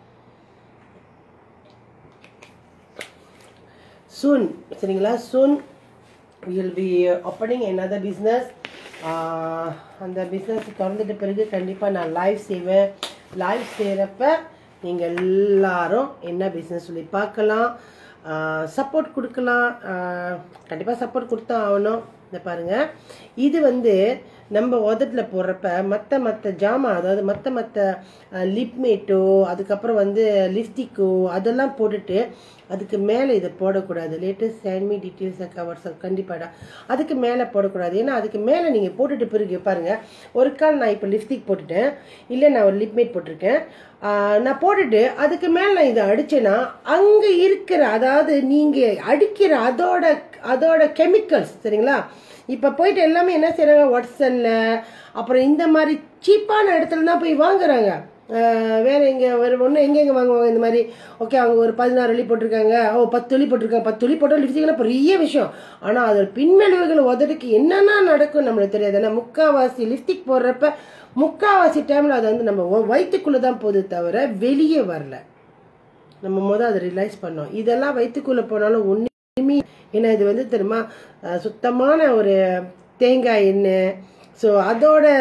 soon சரிங்களா soon will be opening another business ah அந்த பிஸ்னஸ் திறந்துட்ட பிறகு கண்டிப்பாக நான் லைவ் செய்வேன் லைவ் செய்கிறப்ப நீங்கள் எல்லாரும் என்ன பிஸ்னஸ் சொல்லி பார்க்கலாம் சப்போர்ட் கொடுக்கலாம் கண்டிப்பாக சப்போர்ட் கொடுத்தா ஆகணும் இந்த பாருங்க இது வந்து நம்ம உதட்டில் போடுறப்ப மற்ற மற்ற ஜாமான் அதாவது மற்ற மற்ற லிப்மேட்டோ அதுக்கப்புறம் வந்து லிப்ஸ்டிக்கோ அதெல்லாம் போட்டுட்டு அதுக்கு மேலே இதை போடக்கூடாது லேட்டஸ்ட் சேண்ட்மி டீட்டெயில்ஸ் கவர்ஸ் கண்டிப்பாடா அதுக்கு மேலே போடக்கூடாது ஏன்னா அதுக்கு மேலே நீங்கள் போட்டுட்டு பிறகு பாருங்க ஒரு கால் நான் இப்போ லிப்ஸ்டிக் போட்டுட்டேன் இல்லை நான் ஒரு லிப்மேட் போட்டிருக்கேன் ஆஹ் நான் போட்டுட்டு அதுக்கு மேலே நான் இதை அடிச்சேன்னா அங்கே இருக்கிற அதாவது நீங்கள் அடிக்கிற அதோட அதோட கெமிக்கல்ஸ் சரிங்களா இப்போ போயிட்டு எல்லாமே என்ன செய்கிறாங்க வாட்ஸனில் அப்புறம் இந்த மாதிரி சீப்பான இடத்துல தான் போய் வாங்குறாங்க ஆஹ் வேற எங்க வேற ஒன்று எங்கெங்க வாங்குவாங்க இந்த மாதிரி ஓகே அவங்க ஒரு பதினாறு வழி போட்டிருக்காங்க ஓ பத்து வழி போட்டிருக்காங்க பத்து வழி போட்டால் லிப்ஸ்டிக்லாம் பெரிய விஷயம் ஆனால் அதோட பின்விளைவுகள் உதடுக்கு என்னென்ன நடக்கும் நம்மளுக்கு தெரியாது ஏன்னா முக்காவாசி லிப்ஸ்டிக் போடுறப்ப முக்காவாசி டைமில் அது வந்து நம்ம வ- வயித்துக்குள்ளே தான் போகுது தவிர வெளியே வரல நம்ம முத அதை ரிலைஸ் பண்ணோம் இதெல்லாம் வயிற்றுக்குள்ளே போனாலும் ஒன்றுமே ஏன்னா இது வந்து தெரியுமா அஹ், சுத்தமான ஒரு தேங்காய் எண்ணெய் ஸோ அதோட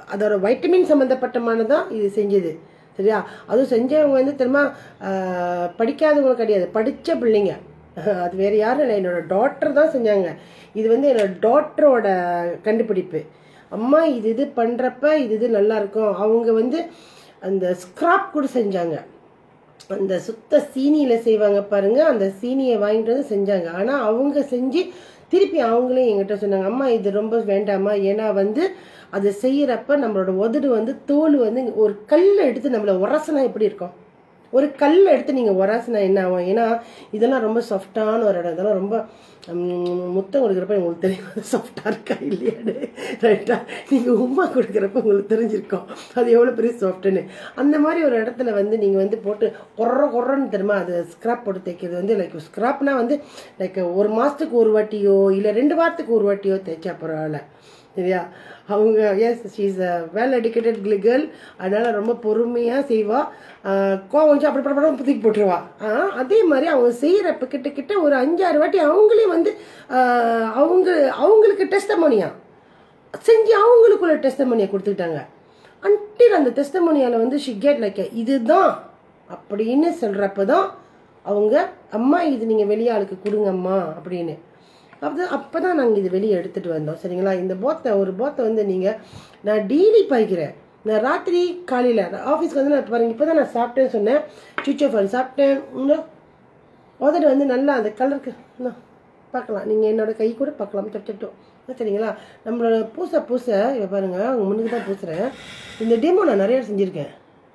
அதோட வைட்டமின் சம்மந்தப்பட்டமான தான் இது செஞ்சது சரியா அதுவும் செஞ்சவங்க வந்து திரும்ப ஆஹ், படிக்காதவங்க கிடையாது படித்த பிள்ளைங்க அது வேறு யாரும் இல்லை என்னோட டாக்டர் தான் செஞ்சாங்க இது வந்து என்னோட டாக்டரோட கண்டுபிடிப்பு அம்மா இது இது பண்ணுறப்ப இது இது நல்லா இருக்கும் அவங்க வந்து அந்த ஸ்க்ராப் கூட செஞ்சாங்க அந்த சுத்த சீனியில் செய்வாங்க பாருங்க அந்த சீனியை வாங்கிட்டு வந்து செஞ்சாங்க ஆனால் அவங்க செஞ்சு திருப்பி அவங்களே என்கிட்ட சொன்னாங்க அம்மா இது ரொம்ப வேண்டாமா ஏன்னா வந்து அதை செய்யறப்ப நம்மளோட உதடு வந்து தோல் வந்து ஒரு கல்லை எடுத்து நம்மளை உரசனா எப்படி இருக்கும் ஒரு கல்லை எடுத்து நீங்கள் உரசினா என்ன ஆகும் ஏன்னா இதெல்லாம் ரொம்ப சாஃப்டான ஒரு இடம் இதெல்லாம் ரொம்ப ம், முத்தம் கொடுக்குறப்ப உங்களுக்கு தெரியும் சாஃப்டாக இருக்கா இல்லையான்னு ரைட்டா நீங்கள் உமா கொடுக்குறப்ப உங்களுக்கு தெரிஞ்சிருக்கும் அது எவ்வளோ பெரிய சாஃப்ட்டுன்னு அந்த மாதிரி ஒரு இடத்துல வந்து நீங்கள் வந்து போட்டு கொர்ற கொர்றன்னு தெரியுமா அது ஸ்க்ராப் போட்டு தைக்கிறது வந்து லைக் ஸ்க்ராப்னா வந்து லைக் ஒரு மாதத்துக்கு ஒரு வாட்டியோ இல்லை ரெண்டு வாரத்துக்கு ஒரு வாட்டியோ தைச்சா பரவாயில்ல சரியா அவங்க as she's a well educated girl அதனால ரொம்ப பொறுமையாக செய்வா ஆஹ் கோவம் வச்சு அப்படி படம் படம் தூக்கி போட்டுருவா ஆஹ் அதே மாதிரி அவங்க செய்கிறப்ப கிட்ட கிட்ட ஒரு அஞ்சாறு வாட்டி அவங்களே வந்து ஆஹ் அவங்க அவங்களுக்கு டெஸ்டமோனியா செஞ்சு அவங்களுக்குள்ள டெஸ்டமோனியா கொடுத்துக்கிட்டாங்க அன்டில் அந்த டெஸ்டமோனியாவில் வந்து ஷி கேட் லைக் இதுதான் அப்படின்னு சொல்கிறப்ப தான் அவங்க அம்மா இது நீங்கள் வெளியாளுக்கு கொடுங்கம்மா அப்படின்னு அப்போ அப்போ தான் நாங்கள் இது வெளியே எடுத்துகிட்டு வந்தோம் சரிங்களா இந்த போத்தை ஒரு போத்தை வந்து நீங்கள் நான் டெய்லி பாய்க்கிறேன் நான் ராத்திரி காலையில் ஆஃபீஸ்க்கு வந்து நான் பாருங்க இப்போ தான் நான் சாப்பிட்டேன்னு சொன்னேன் சுவிச் ஆஃப் சாப்பிட்டேன் இன்னும் உதடு வந்து நல்லா அந்த கலருக்கு இன்னும் பார்க்கலாம் நீங்கள் என்னோட கை கூட பார்க்கலாம் தொட்டுட்டோம் சரிங்களா நம்மளோட பூசை பூசை இப்போ பாருங்க உங்க முன்னுக்கு தான் பூசுகிறேன் இந்த டெமோ நான் நிறைய செஞ்சுருக்கேன்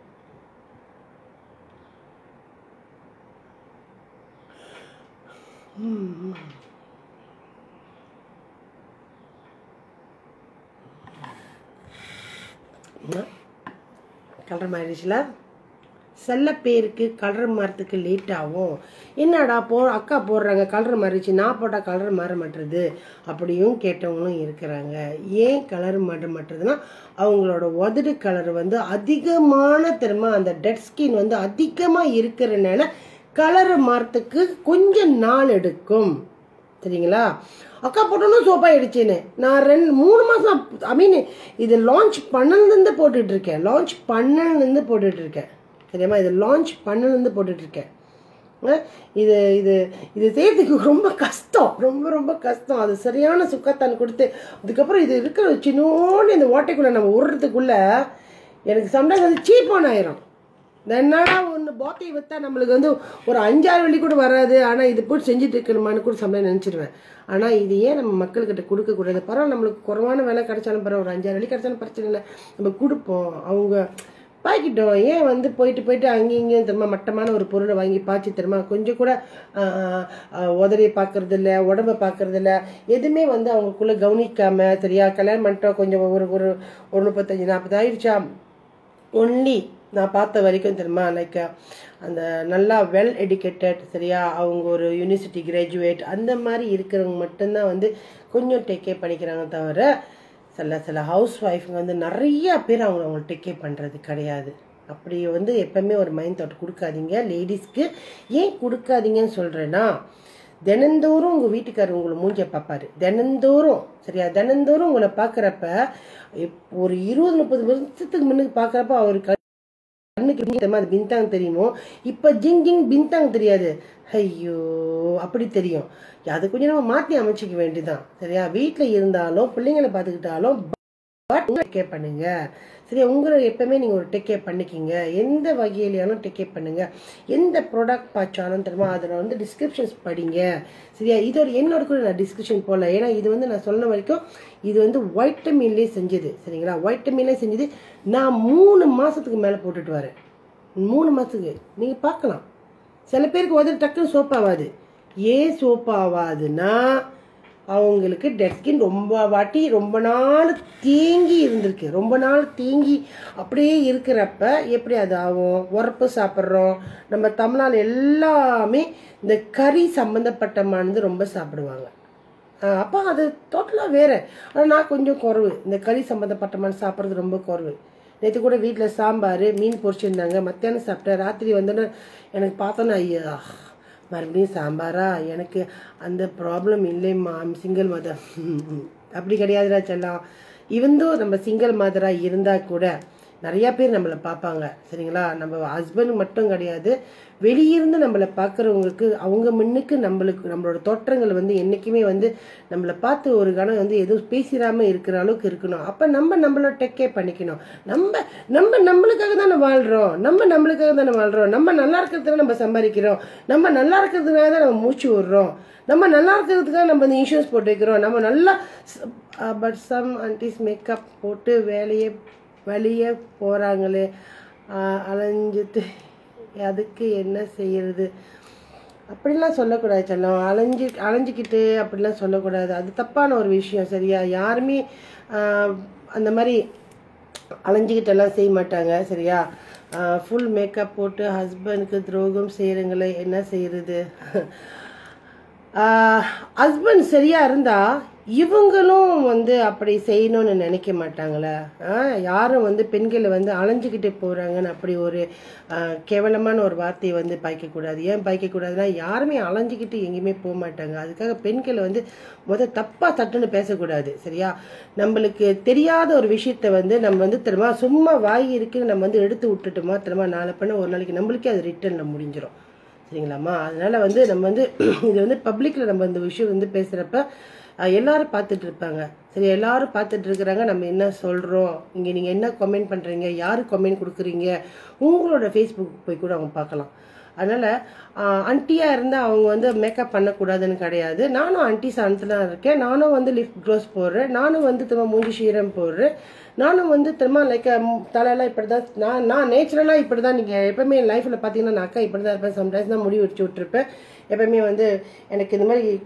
கலர் மாறிடுச்சுல சில பேருக்கு கலர் மாறத்துக்கு லேட் ஆகும் என்னடா போ அக்கா போடுறாங்க கலர் மாறிச்சு நான் போட்டால் கலர் மாற மாட்டுறது அப்படியும் கேட்டவங்களும் இருக்கிறாங்க ஏன் கலர் மாற மாட்டுறதுன்னா அவங்களோட உதடு கலர் வந்து அதிகமான திறமை அந்த டெட் ஸ்கின் வந்து அதிகமாக இருக்கிறனால கலர் மாறத்துக்கு கொஞ்சம் நாள் எடுக்கும் சரிங்களா அக்கா போட்டோன்னு சோப்பாயிடுச்சுன்னு நான் ரெண்டு மூணு மாதம் ஐ மீன் இது லான்ச் பண்ணலேருந்து போட்டுட்டு இருக்கேன் லான்ச் பண்ணலேருந்து போட்டுட்டு இருக்கேன் சரியாம்மா இது லான்ச் பண்ணலேருந்து போட்டுட்டு இருக்கேன் அஹ் இது இது இது செய்யறதுக்கு ரொம்ப கஷ்டம் ரொம்ப ரொம்ப கஷ்டம் அது சரியான சுக்கத்தான் கொடுத்து அதுக்கப்புறம் இது இருக்கிற சின்னோண்டு இந்த ஓட்டைக்குள்ளே நம்ம விடுறதுக்குள்ள எனக்கு சம்டைம்ஸ் அது சீப்பான ஆயிரும் என்னடா ஒன்று பாட்டில் விற்றா நம்மளுக்கு வந்து ஒரு அஞ்சாறு வெள்ளி கூட வராது ஆனால் இது போட்டு செஞ்சுட்டு இருக்கணுமான்னு கூட சம்பளம் நினச்சிடுவேன் ஆனால் இது ஏன் நம்ம மக்கள்கிட்ட கொடுக்கக்கூடாது பரவாயில்ல நம்மளுக்கு குறைவான விலை கிடைச்சாலும் பரவாயில்ல ஒரு அஞ்சாறு வெள்ளி கிடைச்சாலும் பிரச்சனை இல்லை நம்ம கொடுப்போம் அவங்க பாய்க்கிட்டோம் ஏன் வந்து போயிட்டு போயிட்டு அங்கேயும் இங்கேயும் திரும்ப மட்டமான ஒரு பொருளை வாங்கி பாய்ச்சி திரும்ப கொஞ்சம் கூட உதறி பார்க்கறது இல்லை உடம்ப பார்க்கறது இல்லை எதுவுமே வந்து அவங்களுக்குள்ள கவனிக்காம சரியா கல்யாணம் பண்ணிட்டோம் கொஞ்சம் ஒரு ஒரு ஒரு முப்பத்தஞ்சு நாற்பது ஆயிடுச்சா ஒன்லி நான் பார்த்த வரைக்கும் தெரியுமா லைக் அந்த நல்லா வெல் எடுக்கேட்டட் சரியா அவங்க ஒரு யூனிவர்சிட்டி கிராஜுவேட் அந்த மாதிரி இருக்கிறவங்க மட்டும்தான் வந்து கொஞ்சம் டேக் கேர் பண்ணிக்கிறாங்க தவிர சில சில ஹவுஸ் ஒய்ஃபுங்க வந்து நிறைய பேர் அவங்க அவங்க டேக் கேர் பண்ணுறது கிடையாது அப்படி வந்து எப்பவுமே ஒரு மைண்ட் தாட் கொடுக்காதீங்க லேடிஸ்க்கு ஏன் கொடுக்காதீங்கன்னு சொல்கிறேன்னா தினந்தோறும் உங்கள் வீட்டுக்காரர் உங்களை மூஞ்ச பார்ப்பாரு தினந்தோறும் சரியா தினந்தோறும் உங்களை பார்க்குறப்ப ஒரு இருபது முப்பது வருஷத்துக்கு முன்னுக்கு பார்க்குறப்ப அவருக்கு கண்ணுக்கு தெரியுமா அது பின்தாங் தெரியுமோ இப்போ ஜிங் ஜிங் பின்தாங் தெரியாது ஐயோ அப்படி தெரியும் அது கொஞ்சம் நம்ம மாற்றி அமைச்சிக்க வேண்டியதுதான் சரியா வீட்டில் இருந்தாலும் பிள்ளைங்களை பார்த்துக்கிட்டாலும் பட் டேக் கேர் பண்ணுங்க சரியா உங்களை எப்பவுமே நீங்கள் ஒரு டேக் கேர் பண்ணிக்கிங்க எந்த வகையிலையாலும் டேக் கேர் பண்ணுங்க எந்த ப்ராடக்ட் பார்த்தாலும் தெரியுமா அதில் வந்து டிஸ்கிரிப்ஷன்ஸ் படிங்க சரியா இது ஒரு என்னோட கூட நான் டிஸ்கிரிப்ஷன் போடல ஏன்னா இது வந்து நான் சொன்ன வரைக்கும் இது வந்து வைட்டமின்லேயே செஞ்சது சரிங்களா வைட்டமின்லேயே செஞ்சது நான் மூணு மாதத்துக்கு மேலே போட்டுட்டு வரேன் மூணு மாதத்துக்கு நீங்கள் பார்க்கலாம் சில பேருக்கு உதவி டக்குன்னு சோப் ஆகாது ஏன் சோப் ஆகாதுன்னா அவங்களுக்கு டெட் ஸ்கின் ரொம்ப வாட்டி ரொம்ப நாள் தேங்கி இருந்திருக்கு ரொம்ப நாள் தேங்கி அப்படியே இருக்கிறப்ப எப்படி அது ஆகும் உரப்பு சாப்பிட்றோம் நம்ம தமிழ்நாடு எல்லாமே இந்த கறி சம்மந்தப்பட்டமானது ரொம்ப சாப்பிடுவாங்க ஆஹ் அப்போ அது டோட்டலாக வேறு ஆனால் நான் கொஞ்சம் குறவு இந்த கறி சம்மந்தப்பட்டமான சாப்பிட்றது ரொம்ப குறவு நேற்று கூட வீட்டில் சாம்பார் மீன் பொரிச்சிருந்தாங்க மத்தியானம் சாப்பிட்டேன் ராத்திரி வந்தோன்னே எனக்கு பார்த்தோன்னே ஐயா மறுபடியும் சாம்பாரா எனக்கு அந்த ப்ராப்ளம் இல்லைம்மா ஐம் சிங்கிள் மதர் அப்படி கிடையாதுடா செல்லம் இவந்தோ நம்ம சிங்கிள் மதராக இருந்தால் கூட நிறையா பேர் நம்மளை பார்ப்பாங்க சரிங்களா நம்ம ஹஸ்பண்ட் மட்டும் கிடையாது வெளியிருந்து நம்மளை பார்க்குறவங்களுக்கு அவங்க முன்னுக்கு நம்மளுக்கு நம்மளோட தோற்றங்கள் வந்து என்றைக்குமே வந்து நம்மளை பார்த்து ஒரு கணம் வந்து எதுவும் பேசிடாமல் இருக்கிற அளவுக்கு இருக்கணும் அப்போ நம்ம நம்மள டெக்கே பண்ணிக்கணும் நம்ம நம்ம நம்மளுக்காக தானே வாழ்கிறோம் நம்ம நம்மளுக்காக தானே வாழ்கிறோம் நம்ம நல்லா இருக்கிறதுனால நம்ம சம்பாதிக்கிறோம் நம்ம நல்லா இருக்கிறதுனால தான் நம்ம மூச்சு விடுறோம் நம்ம நல்லா இருக்கிறதுக்காக நம்ம இந்த இன்சூரன்ஸ் போட்டு வைக்கிறோம் நம்ம நல்லா பட் சம் ஆன்டிஸ் மேக்கப் போட்டு வேலையே வெளியே போகிறாங்களே அலைஞ்சிட்டு அதுக்கு என்ன செய்யறது அப்படிலாம் சொல்லக்கூடாது செல்லம் அலைஞ்சு அலைஞ்சிக்கிட்டு அப்படிலாம் சொல்லக்கூடாது அது தப்பான ஒரு விஷயம் சரியா யாருமே ஆஹ், அந்த மாதிரி அலைஞ்சிக்கிட்டெல்லாம் செய்ய மாட்டாங்க சரியா ஃபுல் மேக்கப் போட்டு ஹஸ்பண்டுக்கு துரோகம் செய்கிறங்களே என்ன செய்யறது ஹஸ்பண்ட் சரியா இருந்தா இவங்களும் வந்து அப்படி செய்யணும்னு நினைக்க மாட்டாங்களே ஆஹ் யாரும் வந்து பெண்களை வந்து அலைஞ்சிக்கிட்டே போறாங்கன்னு அப்படி ஒரு ஆஹ் கேவலமான ஒரு வார்த்தையை வந்து பாய்க்கக்கூடாது ஏன் பாய்க்கக்கூடாதுன்னா யாருமே அலைஞ்சிக்கிட்டு எங்கேயுமே போக மாட்டாங்க அதுக்காக பெண்களை வந்து முத தப்பா தட்டுன்னு பேசக்கூடாது சரியா நம்மளுக்கு தெரியாத ஒரு விஷயத்த வந்து நம்ம வந்து திரும்ப சும்மா வாய் இருக்குன்னு நம்ம வந்து எடுத்து விட்டுட்டோமா திரும்ப நாளை பண்ண ஒரு நாளைக்கு நம்மளுக்கே அது ரிட்டர்னில் முடிஞ்சிடும் சரிங்களாம்மா அதனால வந்து நம்ம வந்து இது வந்து பப்ளிக்ல நம்ம இந்த விஷயம் வந்து பேசுறப்ப அஹ், எல்லாரும் பார்த்துட்டு இருப்பாங்க சரி எல்லாரும் பார்த்துட்டு இருக்கிறாங்க நம்ம என்ன சொல்றோம் இங்க நீங்க என்ன கமெண்ட் பண்றீங்க யாரு கமெண்ட் கொடுக்குறீங்க உங்களோட ஃபேஸ்புக் போய் கூட அவங்க பார்க்கலாம் அதனால அன்ட்டியாக இருந்தால் அவங்க வந்து மேக்கப் பண்ணக்கூடாதுன்னு கிடையாது நானும் அன்டி சாணத்தில் தான் இருக்கேன் நானும் வந்து லிப் க்ளோஸ் போடுறேன் நானும் வந்து திரும்ப மூஞ்சி சீரம் போடுறேன் நானும் வந்து திரும்ப லைக் தலையெல்லாம் இப்படி தான் நான் நான் நேச்சுரலாக இப்படி தான் நீங்கள் எப்பவுமே என் லைஃப்பில் பார்த்தீங்கன்னா நான் அக்கா இப்படி தான் இருப்பேன் சம்டைம்ஸ் தான் முடி வச்சு விட்ருப்பேன் எப்பவுமே வந்து எனக்கு இந்த மாதிரி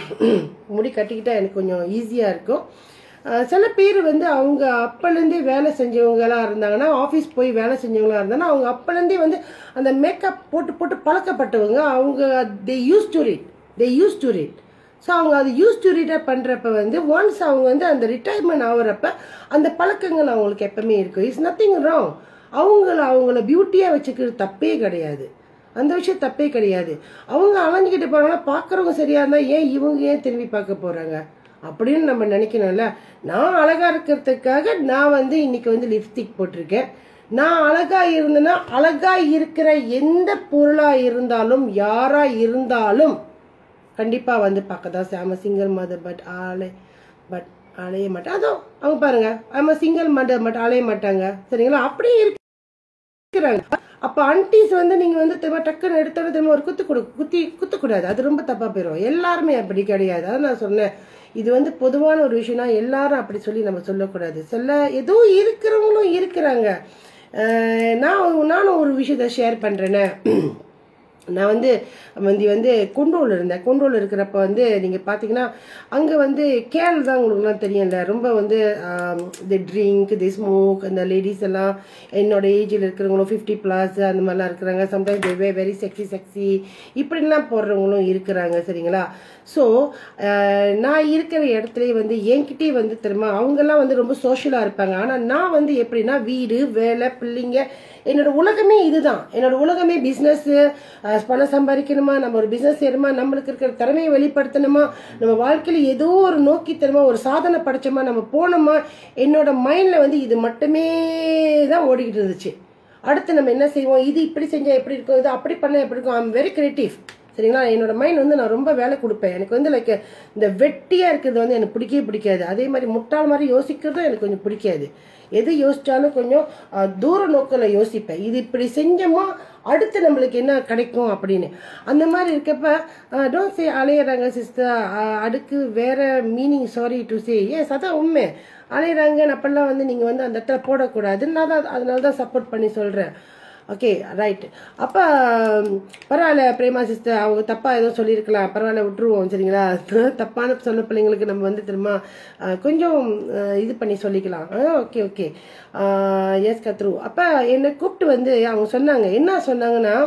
முடி கட்டிக்கிட்டா எனக்கு கொஞ்சம் ஈஸியாக இருக்கும் அஹ் சில பேர் வந்து அவங்க அப்பலேருந்தே வேலை செஞ்சவங்களா இருந்தாங்கன்னா ஆஃபீஸ் போய் வேலை செஞ்சவங்களா இருந்தாங்கன்னா அவங்க அப்பலேருந்தே வந்து அந்த மேக்கப் போட்டு போட்டு பழக்கப்பட்டவங்க அவங்க they use to read they use to read so அவங்க அது யூஸ் டு ரீடாக பண்ணுறப்ப வந்து ஒன்ஸ் அவங்க வந்து அந்த ரிட்டையர்மெண்ட் ஆகுறப்ப அந்த பழக்கங்கள் அவங்களுக்கு எப்பவுமே இருக்கும் இட்ஸ் நத்திங் ராங் அவங்கள அவங்கள பியூட்டியாக வச்சுக்கிறது தப்பே கிடையாது அந்த விஷயம் தப்பே கிடையாது அவங்க அலைஞ்சிக்கிட்டு போறாங்கன்னா பார்க்குறவங்க சரியா இருந்தா ஏன் இவங்க ஏன் திரும்பி பார்க்க போறாங்க அப்படின்னு நம்ம நினைக்கணும்ல நான் அழகா இருக்கிறதுக்காக நான் வந்து இன்னைக்கு வந்து லிப்ஸ்டிக் போட்டிருக்கேன் நான் அழகா இருந்தேன்னா அழகா இருக்கிற எந்த பொருளா இருந்தாலும் யாரா இருந்தாலும் கண்டிப்பா வந்து பார்க்க தான் சாம சிங்கிள் மதர் பட் ஆளை பட் அலைய மாட்டேன் அதோ அவங்க பாருங்க ஆமா சிங்கிள் மதர் பட் அலைய மாட்டாங்க சரிங்களா அப்படியே இருக்கு இருக்கிறாங்க அப்ப ஆன்டிஸ் வந்து நீங்க வந்து திரும்ப டக்குன்னு எடுத்தோட திரும்ப ஒரு குத்து கொடு குத்தி குத்தக்கூடாது அது ரொம்ப தப்பா போயிடும் எல்லாருமே அப்படி கிடையாது அதான் நான் சொன்னேன் இது வந்து பொதுவான ஒரு விஷயம்னா எல்லாரும் அப்படி சொல்லி நம்ம சொல்லக்கூடாது சில ஏதோ இருக்கிறவங்களும் இருக்கிறாங்க அஹ் நான் நானும் ஒரு விஷயத்த ஷேர் பண்றேனே நான் வந்து முந்தி வந்து குண்டோல் இருந்தேன் குண்டோல் இருக்கிறப்ப வந்து நீங்கள் பார்த்தீங்கன்னா அங்கே வந்து கேரள் தான் உங்களுக்குலாம் தெரியும்ல ரொம்ப வந்து தி ட்ரிங்க் தி ஸ்மோக் அந்த லேடிஸ் எல்லாம் என்னோட ஏஜில் இருக்கிறவங்களும் ஃபிஃப்டி ப்ளஸ் அந்த மாதிரிலாம் இருக்கிறாங்க sometimes we very sexy sexy இப்படிலாம் போடுறவங்களும் இருக்கிறாங்க சரிங்களா ஸோ நான் இருக்கிற இடத்துலயே வந்து என்கிட்டயே வந்து திரும்ப அவங்கெல்லாம் வந்து ரொம்ப சோஷியலாக இருப்பாங்க ஆனால் நான் வந்து எப்படின்னா வீடு வேலை பிள்ளைங்க என்னோட உலகமே இதுதான் என்னோட உலகமே பிஸ்னஸ் பணம் சம்பாதிக்கணுமா நம்ம ஒரு பிஸ்னஸ் செய்யணுமா நம்மளுக்கு இருக்கிற திறமையை வெளிப்படுத்தணுமா நம்ம வாழ்க்கையில ஏதோ ஒரு நோக்கித்தனமா ஒரு சாதனை படைச்சோமா நம்ம போனோமா என்னோட மைண்ட்ல வந்து இது மட்டுமே தான் ஓடிக்கிட்டு இருந்துச்சு அடுத்து நம்ம என்ன செய்வோம் இது இப்படி செஞ்சா எப்படி இருக்கும் இது அப்படி பண்ணா எப்படி இருக்கும் ஐம் வெரி கிரியேட்டிவ் சரிங்களா என்னோட மைண்ட் வந்து நான் ரொம்ப வேலை கொடுப்பேன் எனக்கு வந்து லைக் இந்த வெட்டியா இருக்கிறது வந்து எனக்கு பிடிக்கவே பிடிக்காது அதே மாதிரி முட்டாள் மாதிரி யோசிக்கிறதும் எனக்கு கொஞ்சம் பிடிக்காது எது யோசிச்சாலும் கொஞ்சம் அஹ், தூர நோக்கில் யோசிப்பேன் இது இப்படி செஞ்சோமா அடுத்து நம்மளுக்கு என்ன கிடைக்கும் அப்படின்னு அந்த மாதிரி இருக்கப்ப டோன்ட் சே அலையிறாங்க சிஸ்டர் அடுக்கு வேற மீனிங் சாரி டு சே ஏ அதான் உண்மை அலையிறாங்க அப்பெல்லாம் வந்து நீங்கள் வந்து அந்த இடத்துல போடக்கூடாது நான் தான் அதனால தான் சப்போர்ட் பண்ணி சொல்கிறேன் ஓகே ரைட் அப்போ பரவாயில்ல பிரேமா சிஸ்டர் அவங்க தப்பாக ஏதோ சொல்லியிருக்கலாம் பரவாயில்ல விட்டுருவோம் சரிங்களா தப்பான சொன்ன பிள்ளைங்களுக்கு நம்ம வந்து திரும்ப அஹ், கொஞ்சம் அஹ், இது பண்ணி சொல்லிக்கலாம் ஓகே ஓகே எஸ் கத்ரு அப்போ என்னை கூப்பிட்டு வந்து அவங்க சொன்னாங்க என்ன சொன்னாங்கன்னா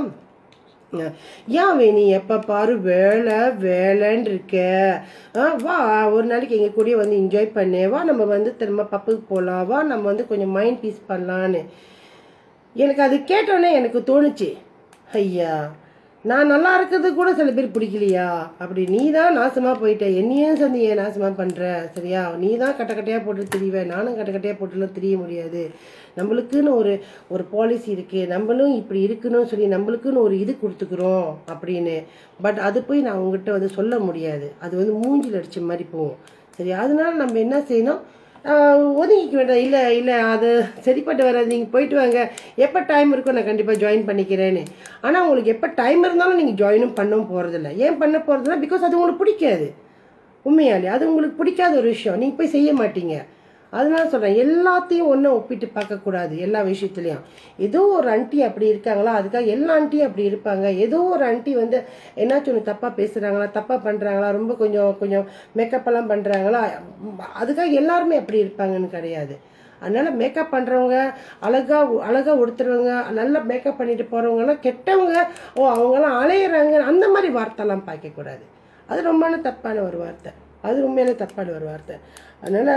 ஏன் வேணி எப்போ பாரு வேலை வேலைன்னு இருக்க ஆ, வா ஒரு நாளைக்கு எங்கள் கூடயே வந்து என்ஜாய் பண்ணு வா நம்ம வந்து திரும்ப பப்புக்கு போகலாம் வா நம்ம வந்து கொஞ்சம் மைண்ட் பீஸ் பண்ணலான்னு எனக்கு அது கேட்டோன்னே எனக்கு தோணுச்சு ஐயா நான் நல்லா இருக்கிறது கூட சில பேர் பிடிக்கலையா அப்படி நீ தான் நாசமாக போயிட்ட என்னையும் சேர்ந்து ஏன் நாசமாக பண்ணுற சரியா நீ தான் கட்ட கட்டையாக போட்டு திரிவ நானும் கட்ட கட்டையாக போட்டுலாம் திரிய முடியாது நம்மளுக்குன்னு ஒரு ஒரு பாலிசி இருக்குது நம்மளும் இப்படி இருக்கணும்னு சொல்லி நம்மளுக்குன்னு ஒரு இது கொடுத்துக்குறோம் அப்படின்னு பட் அது போய் நான் உங்ககிட்ட வந்து சொல்ல முடியாது அது வந்து மூஞ்சில் அடிச்ச மாதிரி போகும் சரி அதனால நம்ம என்ன செய்யணும் ஆஹ் ஒதுங்கிக்க வேண்டாம் இல்லை இல்லை அது சரிப்பட்டு வராது நீங்கள் போயிட்டு வாங்க எப்போ டைம் இருக்கோ நான் கண்டிப்பாக ஜாயின் பண்ணிக்கிறேன்னு ஆனால் உங்களுக்கு எப்போ டைம் இருந்தாலும் நீங்கள் ஜாயினும் பண்ணவும் போகிறதில்ல ஏன் பண்ண போகிறதில்ல பிகாஸ் அது உங்களுக்கு பிடிக்காது உண்மையாலே அது உங்களுக்கு பிடிக்காத ஒரு விஷயம் நீங்கள் போய் செய்ய மாட்டீங்க அதனால சொல்கிறேன் எல்லாத்தையும் ஒன்றும் ஒப்பிட்டு பார்க்கக்கூடாது எல்லா விஷயத்துலையும் ஏதோ ஒரு ஆண்டி அப்படி இருக்காங்களா அதுக்காக எல்லா ஆண்டியும் அப்படி இருப்பாங்க ஏதோ ஒரு ஆண்டி வந்து என்னாச்சும் ஒன்று தப்பாக பேசுகிறாங்களா தப்பாக பண்ணுறாங்களா ரொம்ப கொஞ்சம் கொஞ்சம் மேக்கப் எல்லாம் பண்ணுறாங்களா அதுக்காக எல்லாருமே அப்படி இருப்பாங்கன்னு கிடையாது அதனால மேக்கப் பண்ணுறவங்க அழகா அழகா உடுத்துறவங்க நல்லா மேக்கப் பண்ணிட்டு போகிறவங்கலாம் கெட்டவங்க ஓ அவங்கெல்லாம் அலையிறாங்க அந்த மாதிரி வார்த்தைலாம் பார்க்கக்கூடாது அது ரொம்பவே தப்பான ஒரு வார்த்தை அது உண்மையிலே தப்பான ஒரு வார்த்தை அதனால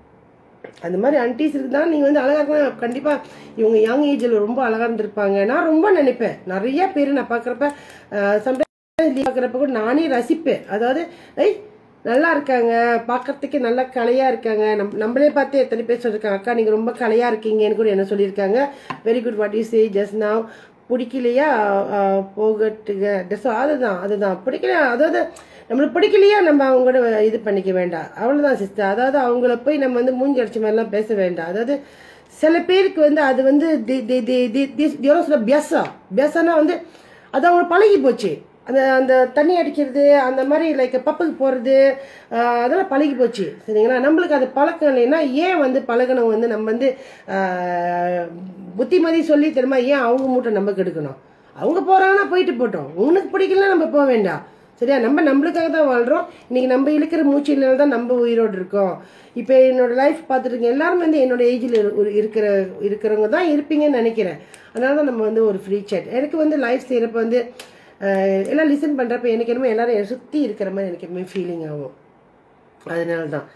அந்த மாதிரி அன்டிஸ் தான் நீங்கள் வந்து அழகாக இருக்கலாம் கண்டிப்பாக இவங்க யங் ஏஜில் ரொம்ப அழகாக இருந்திருப்பாங்க நான் ரொம்ப நினைப்பேன் நிறைய பேர் நான் பார்க்குறப்ப சம்டைம்ஸ் பார்க்குறப்ப கூட நானே ரசிப்பேன் அதாவது ஐய் நல்லா இருக்காங்க பார்க்கறதுக்கே நல்லா கலையாக இருக்காங்க நம் நம்மளே பார்த்து எத்தனை பேர் சொல்லியிருக்காங்க அக்கா நீங்கள் ரொம்ப கலையாக இருக்கீங்கன்னு கூட என்ன சொல்லியிருக்காங்க very good what you say just now பிடிக்கலையா அஹ், போகட்டுங்க ஸோ அதுதான் அதுதான் பிடிக்கல அதாவது நம்மளுக்கு பிடிக்கலையா நம்ம அவங்க கூட இது பண்ணிக்க வேண்டாம் அவ்வளோதான் சிஸ்டர் அதாவது அவங்கள போய் நம்ம வந்து மூஞ்சி அடிச்ச மாதிரிலாம் பேச வேண்டாம் அதாவது சில பேருக்கு வந்து அது வந்து தி தி தி தி தி சொல்ல பியசா பியசானா வந்து அது அவங்களுக்கு பழகி போச்சு அந்த அந்த தண்ணி அடிக்கிறது அந்த மாதிரி லைக் பப்புக்கு போகிறது அதெல்லாம் பழகி போச்சு சரிங்களா நம்மளுக்கு அது பழக்கம் இல்லைன்னா ஏன் வந்து பழகணும் வந்து நம்ம வந்து ஆஹ், புத்திமதி சொல்லி தெரியுமா ஏன் அவங்க மூட்டை நம்ம கெடுக்கணும் அவங்க போகிறாங்கன்னா போயிட்டு போட்டோம் உனக்கு பிடிக்கலன்னா நம்ம போக வேண்டாம் சரியா நம்ம நம்மளுக்காக தான் வாழ்கிறோம் இன்னைக்கு நம்ம இழுக்கிற மூச்சினால தான் நம்ம உயிரோடு இருக்கோம் இப்போ என்னோட லைஃப் பார்த்துட்டு எல்லாரும் வந்து என்னோட ஏஜில் இருக்கிற இருக்கிறவங்க தான் இருப்பீங்கன்னு நினைக்கிறேன் அதனால தான் நம்ம வந்து ஒரு ஃப்ரீ chat எனக்கு வந்து லைஃப் செய்கிறப்ப வந்து அஹ், எல்லாம் லிசன் பண்ணுறப்ப எனக்கு என்னமோ எல்லாரும் என்னை சுற்றி இருக்கிற மாதிரி எனக்கு என்னமோ ஃபீலிங் ஆகும் அதனால தான்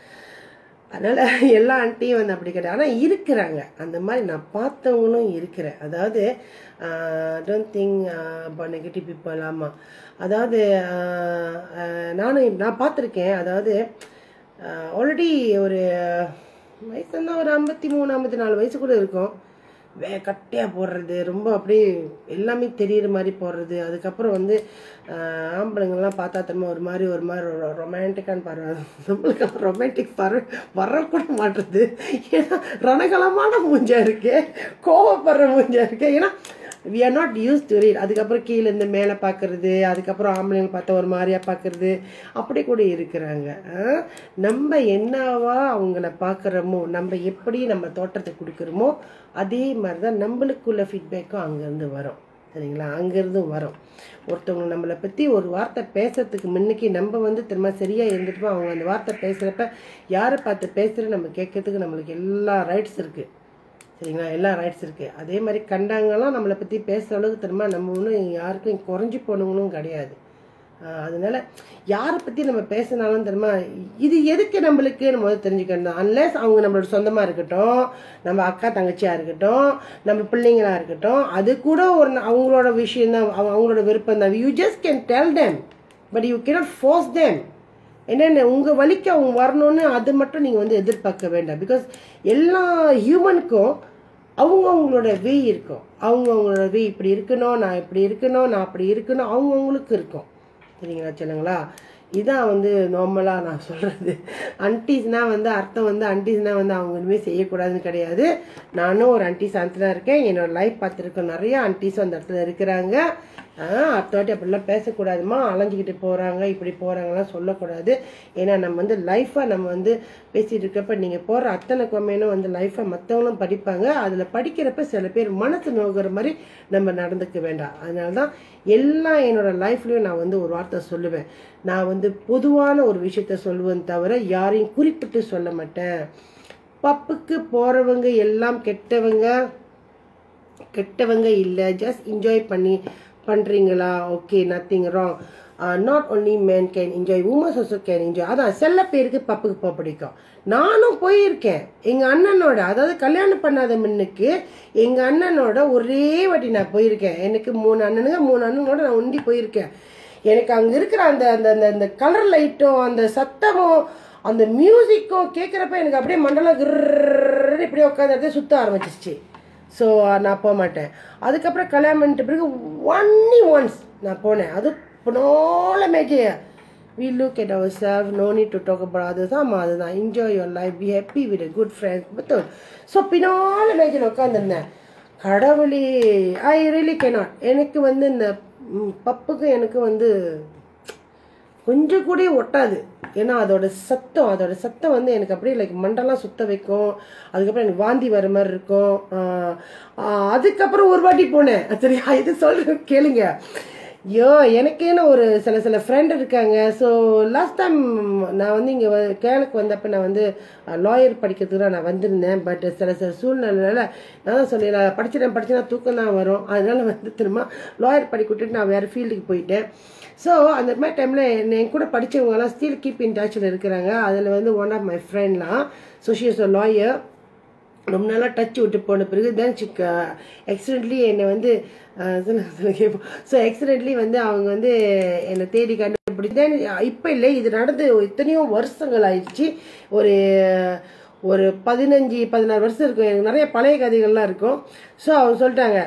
அதனால் எல்லா ஆண்டியும் வந்து அப்படி கிடையாது ஆனால் இருக்கிறாங்க அந்த மாதிரி நான் பார்த்தவங்களும் இருக்கிறேன் அதாவது don't think about negative people ஆமாம் அதாவது ஆஹ், ஆஹ், நானும் நான் பார்த்துருக்கேன் அதாவது ஆல்ரெடி ஒரு வயசுன்னா ஒரு ஐம்பத்தி மூணு ஐம்பத்தி நாலு வயசு கூட இருக்கும் வே கட்டையாக போடுறது ரொம்ப அப்படியே எல்லாமே தெரியிற மாதிரி போடுறது அதுக்கப்புறம் வந்து ஆஹ், ஆம்பளைங்கெல்லாம் பார்த்தா திரும்ப ஒரு மாதிரி ஒரு மாதிரி ரொமான்டிக்கான பார்வை நம்மளுக்கு ரொமான்டிக் பார்வை வரக்கூட மாட்டுறது ஏன்னா ரணகலமான மூஞ்சா இருக்கு கோவப்படுற மூஞ்சா இருக்கு ஏன்னா we are not use to read அதுக்கப்புறம் கீழே இருந்து மேலே பார்க்கறது அதுக்கப்புறம் ஆம்பளைங்க பார்த்தா ஒரு மாதிரியா பார்க்கறது அப்படி கூட இருக்கிறாங்க ஆ? நம்ம என்னவா அவங்கள பார்க்குறோமோ நம்ம எப்படி நம்ம தோட்டத்தை கொடுக்குறோமோ அதே மாதிரி தான் நம்மளுக்குள்ள ஃபீட்பேக்கும் அங்கேருந்து வரும் சரிங்களா அங்கேருந்தும் வரும் ஒருத்தவங்க நம்மளை பற்றி ஒரு வார்த்தை பேசுறதுக்கு முன்னுக்கு நம்ம வந்து திரும்ப சரியாக இருந்துட்டு அவங்க அந்த வார்த்தை பேசுகிறப்ப யாரை பார்த்து பேசுகிற நம்ம கேட்கறதுக்கு நம்மளுக்கு எல்லா ரைட்ஸ் இருக்குது சரிங்களா எல்லா ரைட்ஸ் இருக்குது அதே மாதிரி கண்டாங்கலாம் நம்மளை பற்றி பேசுகிற அளவுக்கு திரும்ப நம்ம ஒன்றும் யாருக்கும் குறைஞ்சி போனவங்களும் கிடையாது ஆஹ் அதனால யாரை பற்றி நம்ம பேசினாலும் தெரியுமா இது எதுக்கு நம்மளுக்கு நம்ம வந்து தெரிஞ்சுக்கணும் அன்லெஸ் அவங்க நம்மளோட சொந்தமாக இருக்கட்டும் நம்ம அக்கா தங்கச்சியாக இருக்கட்டும் நம்ம பிள்ளைங்களா இருக்கட்டும் அது கூட ஒரு ந- அவங்களோட விஷயம் தான் அவங்களோட விருப்பம் தான் you just can tell them but you cannot force them என்னென்ன உங்கள் வழிக்கு அவங்க வரணும்னு அது மட்டும் நீங்கள் வந்து எதிர்பார்க்க வேண்டாம் பிகாஸ் எல்லா ஹியூமனுக்கும் அவங்க அவங்களோட வே இருக்கும் அவங்க அவங்களோட வே இப்படி இருக்கணும் நான் இப்படி இருக்கணும் நான் அப்படி இருக்கணும் அவங்கவுங்களுக்கு இருக்கும் சரிங்களா சொல்லுங்களா இதான் வந்து நார்மலாக நான் சொல்கிறது அன்டிஸ்னால் வந்து அர்த்தம் வந்து அன்டிஸ்னால் வந்து அவங்க இனிமேல் செய்யக்கூடாதுன்னு கிடையாது நானும் ஒரு அன்டி சாந்தனா இருக்கேன் என்னோட லைஃப் பார்த்துருக்க நிறைய அன்டிஸும் அந்த இடத்துல இருக்கிறாங்க ஆஹ் அடுத்த வாட்டி அப்படிலாம் பேசக்கூடாதுமா அலைஞ்சிக்கிட்டு போகிறாங்க இப்படி போகிறாங்கலாம் சொல்லக்கூடாது ஏன்னா நம்ம வந்து லைஃப்பை நம்ம வந்து பேசிகிட்டு இருக்கப்ப நீங்கள் போகிற அத்தனை கொமையினும் வந்து லைஃப்பை மற்றவங்களும் படிப்பாங்க அதில் படிக்கிறப்ப சில பேர் மனசு நோகிற மாதிரி நம்ம நடந்துக்க வேண்டாம் அதனால தான் எல்லாம் என்னோட லைஃப்லையும் நான் வந்து ஒரு வார்த்தை சொல்லுவேன் நான் வந்து பொதுவான ஒரு விஷயத்த சொல்லுவேன் தவிர யாரையும் குறிப்பிட்டு சொல்ல மாட்டேன் பப்புக்கு போகிறவங்க எல்லாம் கெட்டவங்க கெட்டவங்க இல்லை ஜஸ்ட் என்ஜாய் பண்ணி பண்ணுறீங்களா okay nothing wrong not only men can enjoy womens also can enjoy அதான் சில பேருக்கு பப்புக்கு போக பிடிக்கும் நானும் போயிருக்கேன் எங்கள் அண்ணனோட அதாவது கல்யாணம் பண்ணாத முன்னுக்கு எங்கள் அண்ணனோட ஒரே வாட்டி நான் போயிருக்கேன் எனக்கு மூணு அண்ணனுங்க மூணு அண்ணனோட நான் ஒண்டி போயிருக்கேன் எனக்கு அங்கே இருக்கிற அந்த அந்த அந்த அந்த கலர் லைட்டும் அந்த சத்தமும் அந்த மியூசிக்கும் கேட்குறப்ப எனக்கு அப்படியே மண்டலம் கிர்ன்னு இப்படியே உட்காந்து சுத்த ஆரம்பிச்சிருச்சு ஸோ நான் போக மாட்டேன் அதுக்கப்புறம் கல்யாணம் பண்ணிட்ட பிறகு ஒன்லி ஒன்ஸ் நான் போனேன் அது பினோல மேஜே we look at ourselves no need to talk about others ஆமாம் அதுதான் enjoy your life be happy with a good friends பத்தோல் ஸோ பின்னால மேஜில் உட்காந்துருந்தேன் கடவுளே ஐ ரியலி cannot எனக்கு வந்து இந்த ம், பப்புக்கு எனக்கு வந்து கொஞ்சம் கூட ஒட்டாது ஏன்னா அதோட சத்தம் அதோட சத்தம் வந்து எனக்கு அப்படியே லைக் மண்டெல்லாம் சுத்த வைக்கும் அதுக்கப்புறம் எனக்கு வாந்தி வர மாதிரி இருக்கும் ஆஹ் ஆஹ் அதுக்கப்புறம் ஒரு வாட்டி போனேன் சரியா இது சொல்றேன் கேளுங்க ஐயோ எனக்கேன்னு ஒரு சில சில ஃப்ரெண்ட் இருக்காங்க ஸோ லாஸ்ட் டைம் நான் வந்து இங்கே கேளுக்கு வந்தப்போ நான் வந்து லாயர் படிக்கிறதுக்கு தான் நான் வந்திருந்தேன் பட் சில சில சூழ்நிலையில நான் தான் சொல்லிடலாம் படிச்சிட்டேன் படிச்சுனா தூக்கம் தான் வரும் அதனால வந்து திரும்ப லாயர் படிக்க விட்டுட்டு நான் வேறு ஃபீல்டுக்கு போயிட்டேன் ஸோ அந்த மாதிரி டைமில் என் கூட படித்தவங்கலாம் ஸ்டில் கீப் இன் டச்சில் இருக்கிறாங்க அதில் வந்து ஒன் ஆஃப் மை ஃப்ரெண்ட்லாம் so she is a lawyer ரொம்ப நாளாக டச் விட்டு போன பிறகு தான் சிக்க ஆக்சிடென்ட்லி என்னை வந்து ஸோ ஆக்சிடென்ட்லி வந்து அவங்க வந்து என்னை தேடி கண்டுபிடிச்சு இப்போ இல்லை இது நடந்து எத்தனையோ வருஷங்கள் ஆயிடுச்சு ஒரு ஒரு பதினஞ்சு பதினாறு வருஷம் இருக்கும் எனக்கு நிறைய பழைய கதைகள்லாம் இருக்கும் ஸோ அவங்க சொல்லிட்டாங்க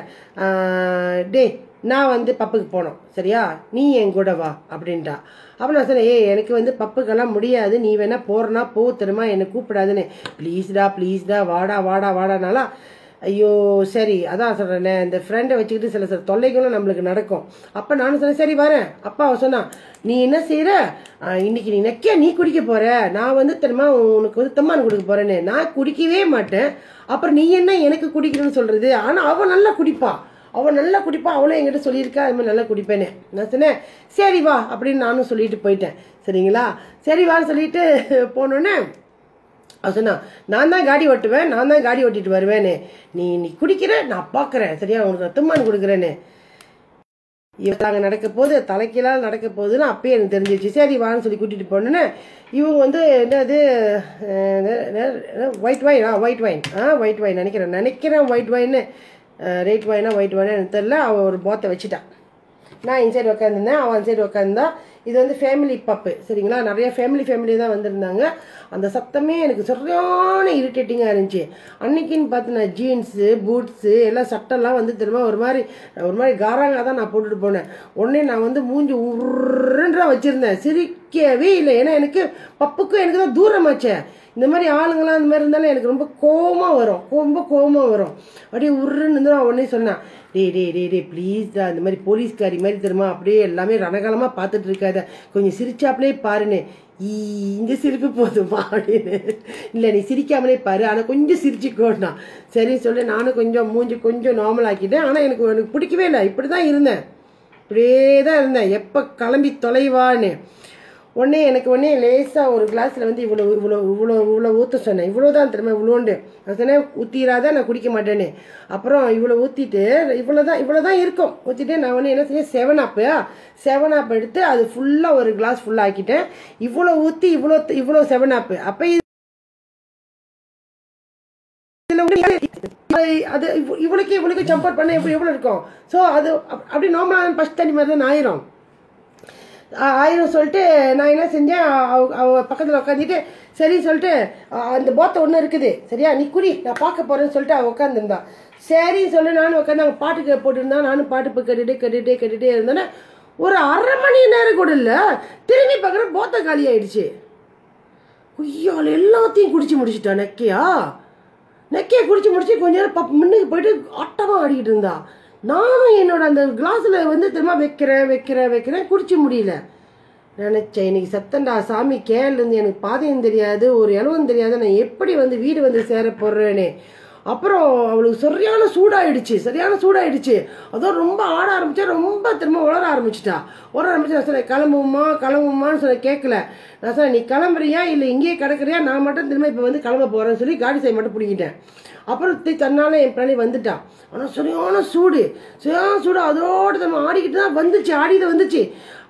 டே நான் வந்து பப்புக்கு போனோம் சரியா நீ என் கூட வா அப்படின்ட்டா அப்போ நான் சொன்னேன் ஏய் எனக்கு வந்து பப்புக்கெல்லாம் முடியாது நீ வேணா போறனா போ தெரியுமா என்னை கூப்பிடாதுன்னு ப்ளீஸ்டா ப்ளீஸ்டா வாடா வாடா வாடானாலாம் ஐயோ சரி அதான் சொல்கிறேன் இந்த ஃப்ரெண்டை வச்சுக்கிட்டு சில சில தொல்லைகளும் நம்மளுக்கு நடக்கும் அப்போ நானும் சொன்னேன் சரி வரேன் அப்பா அவ சொன்னான் நீ என்ன செய்கிற இன்னைக்கு நீ நெக்கியா நீ குடிக்க போற நான் வந்து தெரியுமா உனக்கு வந்து தம்மான் கொடுக்க போறேன்னு நான் குடிக்கவே மாட்டேன் அப்புறம் நீ என்ன எனக்கு குடிக்கணும்னு சொல்றது ஆனால் அவன் நல்லா குடிப்பா அவன் நல்லா குடிப்பா அவளும் என்கிட்ட சொல்லியிருக்கா அது மாதிரி நல்லா குடிப்பேனே நான் சொன்னேன் சரி வா அப்படின்னு நானும் சொல்லிட்டு போயிட்டேன் சரிங்களா சரி வான்னு சொல்லிட்டு போனோன்னே அவ சொன்னா நான் தான் காடி ஓட்டுவேன் நான் தான் காடி ஓட்டிட்டு வருவேன்னு நீ நீ குடிக்கிற நான் பார்க்குறேன் சரியா உனக்கு ரத்தமான் கொடுக்குறேன்னு இவங்க நடக்க போது தலைக்கீழால் நடக்க போகுதுன்னு அப்பயே எனக்கு தெரிஞ்சிருச்சு சரி வான்னு சொல்லி கூட்டிட்டு போனோன்னே இவங்க வந்து என்னது ஒயிட் வைன் ஆ ஒயிட் வைன் ஆ ஒயிட் வைன் நினைக்கிறேன் நினைக்கிறேன் ஒயிட் வைன்னு ரேட் வைனா ஒயிட் வைனா எனக்கு தெரியல அவன் ஒரு போத்தை வச்சுட்டான் நான் இந்த சைடு உட்காந்துருந்தேன் அவன் அந்த சைடு உட்காந்தா இது வந்து ஃபேமிலி பப்பு சரிங்களா நிறைய ஃபேமிலி ஃபேமிலி தான் வந்திருந்தாங்க அந்த சத்தமே எனக்கு சரியான இரிட்டேட்டிங்காக இருந்துச்சு அன்னைக்குன்னு பார்த்து நான் ஜீன்ஸு பூட்ஸு எல்லாம் சட்டெல்லாம் வந்து திரும்ப ஒரு மாதிரி ஒரு மாதிரி காராங்க தான் நான் போட்டுட்டு போனேன் உடனே நான் வந்து மூஞ்சி உருன்றா வச்சுருந்தேன் சிரிக்கவே இல்லை ஏன்னா எனக்கு பப்புக்கும் எனக்கு தான் தூரமாச்சே இந்த மாதிரி ஆளுங்களாம் அந்த மாதிரி இருந்தாலும் எனக்கு ரொம்ப கோவமாக வரும் ரொம்ப கோவமாக வரும் அப்படியே உருன்னு இருந்து நான் உடனே சொன்னேன் டே டே டே டே ப்ளீஸ் தான் இந்த மாதிரி போலீஸ்காரி மாதிரி தெரியுமா அப்படியே எல்லாமே ரணகாலமாக பார்த்துட்டு இருக்காத கொஞ்சம் சிரிச்சாப்லே பாருன்னு ஈ, இந்த சிரிப்பு போதுமா அப்படின்னு இல்லை நீ சிரிக்காமலே பாரு ஆனால் கொஞ்சம் சிரிச்சுக்கோண்ணா சரி சொல்லி நானும் கொஞ்சம் மூஞ்சி கொஞ்சம் நார்மல் ஆக்கிட்டேன் ஆனால் எனக்கு எனக்கு பிடிக்கவே இல்லை இப்படி தான் இருந்தேன் இப்படியே தான் இருந்தேன் எப்போ கிளம்பி தொலைவான்னு உடனே எனக்கு உடனே லேசாக ஒரு கிளாஸில் வந்து இவ்வளோ இவ்வளோ இவ்வளோ இவ்வளோ ஊற்ற சொன்னேன் இவ்வளோ தான் திரும்ப இவ்வளோண்டு நான் சொன்னேன் ஊற்றிடாத நான் குடிக்க மாட்டேன்னு அப்புறம் இவ்வளோ ஊற்றிட்டு இவ்வளோ தான் இவ்வளோ தான் இருக்கும் ஊற்றிட்டு நான் உடனே என்ன செஞ்சேன் செவன் அப்பு செவன் அப் எடுத்து அது ஃபுல்லாக ஒரு கிளாஸ் ஃபுல்லாக ஆக்கிட்டேன் இவ்வளோ ஊற்றி இவ்வளோ இவ்வளோ செவன் அப்பு அப்போ இதுல உங்களுக்கு அது இவ்- இவளுக்கு இவளுக்கு ஜம்பர் பண்ண எப்படி எவ்வளோ இருக்கும் ஸோ அது அப்- அப்படி நார்மலாக ஃபஸ்ட் தண்ணி மாதிரி தான் ஆயிரும் ஆ- ஆயிரம் சொல்லிட்டு நான் என்ன செஞ்சேன் அவ அவ பக்கத்தில் உட்காந்துட்டு சரி சொல்லிட்டு ஆ, அந்த போத்தை ஒன்று இருக்குது சரியா நீ குடி நான் பார்க்க போறேன்னு சொல்லிட்டு அவள் உட்காந்துருந்தா சரி சொல்லி நானும் உட்காந்து அவங்க பாட்டு போட்டுருந்தா நானும் பாட்டு இப்போ கேட்டுட்டு கேட்டுட்டே கேட்டுட்டே இருந்தேன்னா ஒரு அரை மணி நேரம் கூட இல்லை திரும்பி பார்க்குற போத்தை காலி ஆயிடுச்சு ஐயாள் எல்லாத்தையும் குடிச்சு முடிச்சிட்டா நெக்கையா நெக்கையை குடிச்சு முடிச்சு கொஞ்ச நேரம் பப் முன்னுக்கு போயிட்டு ஆட்டமாக ஆடிக்கிட்டு இருந்தா நானும் என்னோட அந்த கிளாஸில் வந்து திரும்ப வைக்கிறேன் வைக்கிறேன் வைக்கிறேன் குடிச்சு முடியல நினச்சேன் இன்னைக்கு சத்தண்டா சாமி கேள்லேருந்து எனக்கு பாதையும் தெரியாது ஒரு இலவும் தெரியாது நான் எப்படி வந்து வீடு வந்து சேர போடுறேனே அப்புறம் அவளுக்கு சரியான சூடாயிடுச்சு சரியான சூடாயிடுச்சு அதுவும் ரொம்ப ஆட ஆரம்பிச்சா ரொம்ப திரும்ப உளர ஆரம்பிச்சிட்டா உளர ஆரம்பிச்சு நான் சொன்னேன் கிளம்புமா கிளம்புமான்னு சொன்ன கேட்கல நான் சொன்னேன் நீ கிளம்புறியா இல்லை இங்கேயே கிடக்குறியா நான் மட்டும் திரும்ப இப்போ வந்து கிளம்ப போகிறேன்னு சொல்லி காடி சை மட்டும் பிடிக்கிட்டேன் அப்புறம் தி- தன்னால என் பின்னாடி வந்துட்டான் ஆனால் சரியான சூடு சரியான சூடு அதோடு நம்ம ஆடிக்கிட்டு தான் வந்துச்சு ஆடிட்டு வந்துச்சு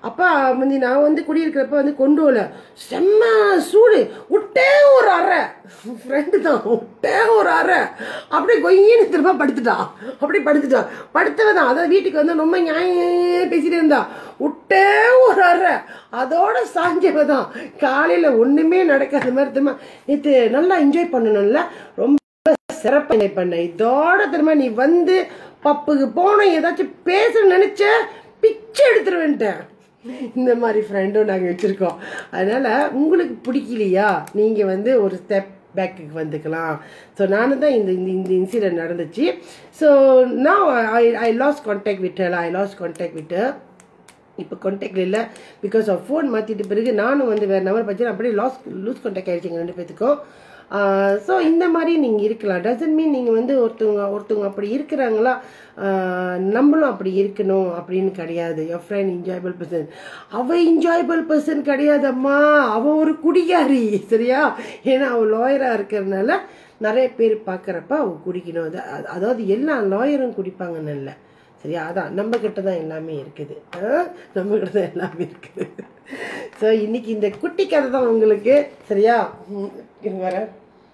அப்பா வந்து நான் வந்து குடியிருக்கிறப்ப வந்து கொண்டு வரல செம்ம சூடு விட்டே ஒரு அறை ஃப்ரெண்டு தான் விட்டே ஒரு அறை அப்படியே கொய்யின்னு திரும்ப படுத்துட்டான் அப்படியே படுத்துட்டான் படுத்தவ தான் அதாவது வீட்டுக்கு வந்து ரொம்ப நியாயம் பேசிட்டு இருந்தா விட்டே ஒரு அறை அதோட சாஞ்சவ தான் காலையில் ஒன்றுமே நடக்காத மாதிரி திரும்ப நேற்று நல்லா என்ஜாய் பண்ணணும்ல ரொம்ப சிறப்பாக என்ஜாய் பண்ண இதோட திரும்ப நீ வந்து பப்புக்கு போன ஏதாச்சும் பேச நினைச்ச பிச்சை எடுத்துருவேன்ட்டேன் இந்த மாதிரி ஃப்ரெண்டும் நாங்கள் வச்சுருக்கோம் அதனால் உங்களுக்கு பிடிக்கலையா நீங்கள் வந்து ஒரு ஸ்டெப் பேக்குக்கு வந்துக்கலாம் ஸோ நானும் தான் இந்த இந்த இந்த இன்சிடென்ட் நடந்துச்சு ஸோ நான் ஐ ஐ லாஸ் கான்டாக்ட் விட்டல ஐ லாஸ் கான்டாக்ட் விட்டு இப்போ கான்டாக்டில் இல்லை பிகாஸ் ஆஃப் ஃபோன் மாற்றிட்ட பிறகு நானும் வந்து வேறு நம்பர் பற்றி அப்படியே லாஸ் லூஸ் கான்டாக்ட் ஆகிடுச்சிங்க ரெண்டு பேத்துக்கும் ஸோ இந்த மாதிரி நீங்கள் இருக்கலாம் டசன்ட் மீன் நீங்கள் வந்து ஒருத்தவங்க ஒருத்தவங்க அப்படி இருக்கிறாங்களா ஆஹ் நம்மளும் அப்படி இருக்கணும் அப்படின்னு கிடையாது என் ஃப்ரெண்ட் என்ஜாயபிள் பர்சன் அவ என்ஜாயபிள் பர்சன் கிடையாதம்மா அவ ஒரு குடிகாரி சரியா ஏன்னா அவள் லாயராக இருக்கிறதுனால நிறைய பேர் பார்க்குறப்ப அவ குடிக்கணும் அது அது- அதாவது எல்லா லாயரும் குடிப்பாங்கன்னு இல்லை சரியா அதான் நம்ம கிட்ட தான் எல்லாமே இருக்குது ஆ? நம்ம கிட்ட தான் எல்லாமே இருக்குது ஸோ இன்னைக்கு இந்த குட்டி கதை தான் உங்களுக்கு சரியா ம், இருங்க வரேன்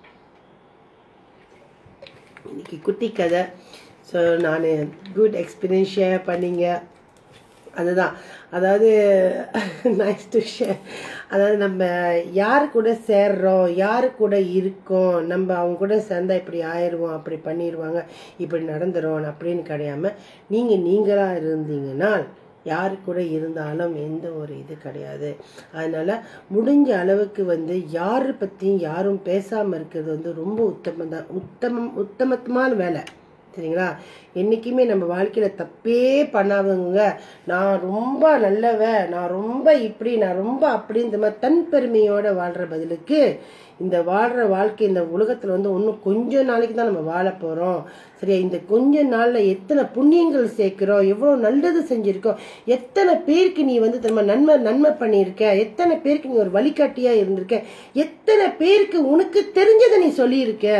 இன்னைக்கு குட்டி கதை ஸோ நான் குட் எக்ஸ்பீரியன்ஸ் ஷேர் பண்ணீங்க அதுதான் அதாவது நைஸ் டு ஷேர் அதாவது நம்ம யார் கூட சேர்றோம் யார் கூட இருக்கோம் நம்ம அவங்க கூட சேர்ந்தா இப்படி ஆயிடுவோம் அப்படி பண்ணிடுவாங்க இப்படி நடந்துரும் அப்படின்னு கிடையாம நீங்கள் நீங்களாக இருந்தீங்கன்னா யார் கூட இருந்தாலும் எந்த ஒரு இது கிடையாது அதனால முடிஞ்ச அளவுக்கு வந்து யாரை பற்றியும் யாரும் பேசாமல் இருக்கிறது வந்து ரொம்ப உத்தமம் தான் உத்தமம் உத்தமத்தமான வேலை சரிங்களா என்றைக்குமே நம்ம வாழ்க்கையில் தப்பே பண்ணாதவங்க நான் ரொம்ப நல்லவ நான் ரொம்ப இப்படி நான் ரொம்ப அப்படி இந்த மாதிரி தன் பெருமையோட வாழ்கிற பதிலுக்கு இந்த வாழ்கிற வாழ்க்கை இந்த உலகத்தில் வந்து இன்னும் கொஞ்ச நாளைக்கு தான் நம்ம வாழ போகிறோம் சரியா இந்த கொஞ்ச நாளில் எத்தனை புண்ணியங்கள் சேர்க்கிறோம் எவ்வளோ நல்லது செஞ்சுருக்கோம் எத்தனை பேருக்கு நீ வந்து திரும்ப நன்மை நன்மை பண்ணியிருக்க எத்தனை பேருக்கு நீ ஒரு வழிகாட்டியாக இருந்திருக்க எத்தனை பேருக்கு உனக்கு தெரிஞ்சதை நீ சொல்லியிருக்க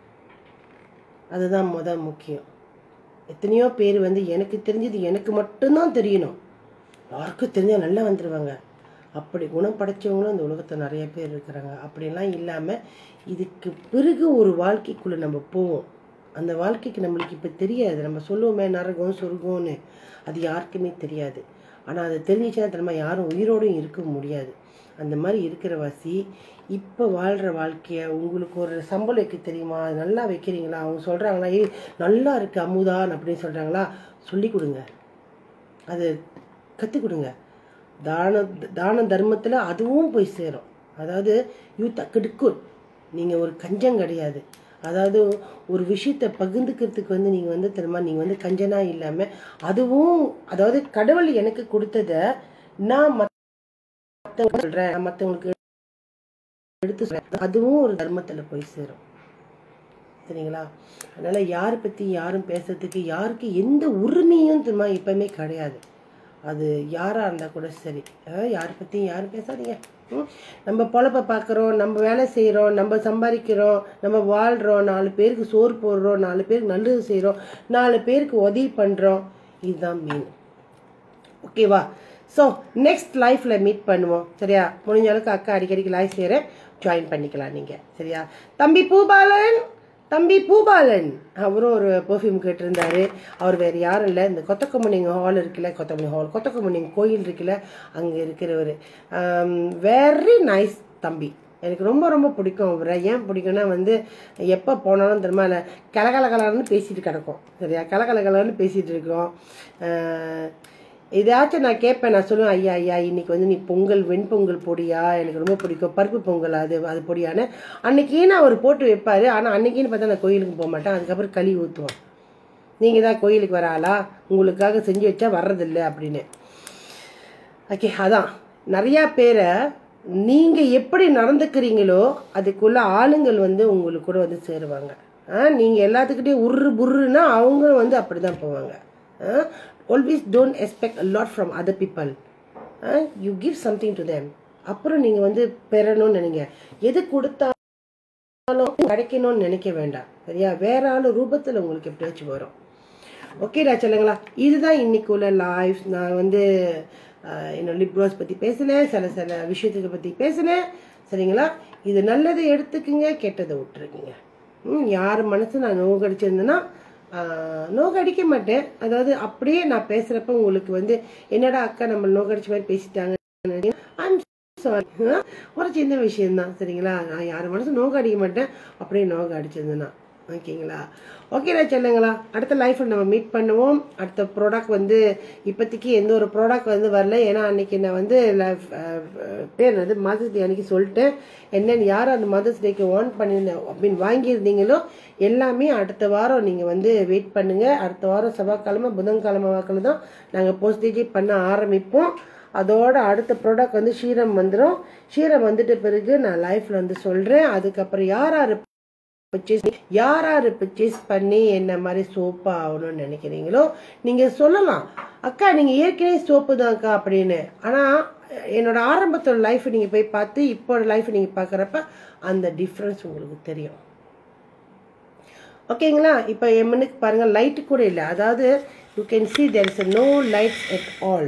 அதுதான் முத முக்கியம் எத்தனையோ பேர் வந்து எனக்கு தெரிஞ்சது எனக்கு மட்டும்தான் தெரியணும் யாருக்கும் தெரிஞ்சால் நல்லா வந்துடுவாங்க அப்படி குணம் படைச்சவங்களும் இந்த உலகத்தில் நிறைய பேர் இருக்கிறாங்க அப்படிலாம் இல்லாமல் இதுக்கு பிறகு ஒரு வாழ்க்கைக்குள்ளே நம்ம போவோம் அந்த வாழ்க்கைக்கு நம்மளுக்கு இப்போ தெரியாது நம்ம சொல்லுவோமே நரகம் சொர்க்கம்னு அது யாருக்குமே தெரியாது ஆனால் அது தெரிஞ்சிச்சுன்னா திரும்ப யாரும் உயிரோடும் இருக்க முடியாது அந்த மாதிரி இருக்கிற வாசி இப்போ வாழ்கிற வாழ்க்கையை உங்களுக்கு ஒரு சம்பளம் வைக்க தெரியுமா அது நல்லா வைக்கிறீங்களா அவங்க சொல்கிறாங்களா ஏய் நல்லா இருக்கு அமுதான் அப்படின்னு சொல்கிறாங்களா சொல்லி கொடுங்க அது கற்றுக் கொடுங்க தான தான தர்மத்தில் அதுவும் போய் சேரும் அதாவது யூ தக்கெடுக்கும் நீங்கள் ஒரு கஞ்சம் கிடையாது அதாவது ஒரு விஷயத்தை பகிர்ந்துக்கிறதுக்கு வந்து நீங்கள் வந்து திரும்ப நீங்கள் வந்து கஞ்சனா இல்லாமல் அதுவும் அதாவது கடவுள் எனக்கு கொடுத்ததை நான் மற்றவங்க சொல்கிறேன் நான் மற்றவங்களுக்கு எடுத்து சொல்கிறேன் அதுவும் ஒரு தர்மத்தில் போய் சேரும் சரிங்களா அதனால யாரை பற்றி யாரும் பேசுறதுக்கு யாருக்கு எந்த உரிமையும் திரும்ப எப்பவுமே கிடையாது அது யாராக இருந்தால் கூட சரி அஹ் யாரை பற்றியும் யாரும் பேசாதீங்க ம்? நம்ம பொழப்ப பார்க்குறோம் நம்ம வேலை செய்கிறோம் நம்ம சம்பாதிக்கிறோம் நம்ம வாழ்கிறோம் நாலு பேருக்கு சோறு போடுறோம் நாலு பேருக்கு நல்லது செய்கிறோம் நாலு பேருக்கு உதவி பண்ணுறோம் இதுதான் மீன் ஓகேவா ஸோ நெக்ஸ்ட் லைஃப்பில் மீட் பண்ணுவோம் சரியா முடிஞ்ச அளவுக்கு அக்கா அடிக்கடிக்கு லைஃப் செய்கிறேன் ஜாயின் பண்ணிக்கலாம் நீங்கள் சரியா தம்பி பூபாலன் தம்பி பூபாலன் அவரும் ஒரு பெர்ஃப்யூம் கேட்டிருந்தாரு அவர் வேறு யாரும் இல்லை இந்த கொத்தக்கம்மணிங்க ஹால் இருக்குல்ல கொத்தமணி ஹால் கொத்தக்கம்மணிங்க கோயில் இருக்குல்ல அங்கே இருக்கிறவர் வெரி நைஸ் தம்பி எனக்கு ரொம்ப ரொம்ப பிடிக்கும் அவரை ஏன் பிடிக்கும்னா வந்து எப்போ போனாலும் திரும்ப இல்லை கலகல கலன்னு பேசிட்டு கிடக்கும் சரியா கலகல கலன்னு பேசிகிட்டு இருக்கோம் அஹ், இதாச்சும் நான் கேட்பேன் நான் சொல்லுவேன் ஐயா ஐயா இன்னைக்கு வந்து நீ பொங்கல் வெண்பொங்கல் பொடியா எனக்கு ரொம்ப பிடிக்கும் பருப்பு பொங்கல் அது அது பொடியான்னு அன்னைக்கே நான் அவர் போட்டு வைப்பாரு ஆனால் அன்னைக்குன்னு பார்த்தா நான் கோயிலுக்கு போக மாட்டேன் அதுக்கப்புறம் களி ஊற்றுவோம் நீங்கள் தான் கோயிலுக்கு வர ஆளா உங்களுக்காக செஞ்சு வச்சா வர்றதில்லை அப்படின்னு ஓகே அதான் நிறையா பேரை நீங்கள் எப்படி நடந்துக்கிறீங்களோ அதுக்குள்ள ஆளுங்கள் வந்து உங்களுக்கு கூட வந்து சேருவாங்க ஆ நீங்கள் எல்லாத்துக்கிட்டையும் உரு புர்ருன்னா அவங்களும் வந்து அப்படி தான் போவாங்க always don't expect a lot from other people you give something to them அப்புறம் நீங்கள் வந்து பெறணும்னு நினைங்க எது கொடுத்தாலும் கிடைக்கணும்னு நினைக்க வேண்டாம் சரியா வேற ஆள் ரூபத்தில் உங்களுக்கு எப்படியாச்சும் வரும் ஓகேடா சொல்லுங்களா இதுதான் இன்னைக்கு உள்ள லைஃப் நான் வந்து ஆஹ், என்னோட லிப் க்ளோஸ் பற்றி பேசினேன் சில சில விஷயத்துக்கு பற்றி பேசினேன் சரிங்களா இது நல்லதை எடுத்துக்குங்க கெட்டதை விட்டுருக்குங்க ம் யார் மனசு நான் நோகடிச்சிருந்தேன்னா ஆஹ், நோகடிக்க மாட்டேன் அதாவது அப்படியே நான் பேசுகிறப்ப உங்களுக்கு வந்து என்னடா அக்கா நம்ம நோகடிச்ச மாதிரி பேசிட்டாங்க I'm சாரி ஒரு சின்ன விஷயம்தான் சரிங்களா நான் யார் மனசு நோக்க அடிக்க மாட்டேன் அப்படியே நோக்க அடிச்சிருந்தேன்னா ஓகேங்களா ஓகேடா செல்லுங்களா அடுத்த லைஃப்பில் நம்ம மீட் பண்ணுவோம் அடுத்த ப்ராடக்ட் வந்து இப்போதைக்கு எந்த ஒரு ப்ராடக்ட் வந்து வரல ஏன்னா அன்னைக்கு நான் வந்து life, அஹ், அஹ், பேர் வந்து மதர்ஸ் டே அன்னைக்கு சொல்லிட்டேன் என்னென்னு யார் அந்த மதர்ஸ் டேக்கு ஓன் பண்ணிருந்தேன் அப்படின்னு வாங்கியிருந்தீங்களோ எல்லாமே அடுத்த வாரம் நீங்கள் வந்து வெயிட் பண்ணுங்கள் அடுத்த வாரம் செவ்வாய்க்கிழமை புதன்கிழமை வாக்கில் தான் நாங்கள் போஸ்டேஜே பண்ண ஆரம்பிப்போம் அதோட அடுத்த ப்ராடக்ட் வந்து ஷீரம் வந்துடும் ஷீரம் வந்துட்ட பிறகு நான் லைஃப்ல வந்து சொல்றேன் அதுக்கப்புறம் யார் யார் பர்ச்சேஸ் யார் யார் பர்ச்சேஸ் பண்ணி என்ன மாதிரி சோப்பு ஆகணும்னு நினைக்கிறீங்களோ நீங்க சொல்லலாம் அக்கா நீங்க ஏற்கனவே சோப்பு தான் அக்கா அப்படின்னு ஆனா என்னோட ஆரம்பத்தோட லைஃப் நீங்க போய் பார்த்து இப்போ லைஃப் நீங்க பார்க்குறப்ப அந்த டிஃப்ரென்ஸ் உங்களுக்கு தெரியும் ஓகேங்களா இப்போ எம்மனுக்கு பாருங்க லைட்டு கூட இல்லை அதாவது you can see there is no lights at all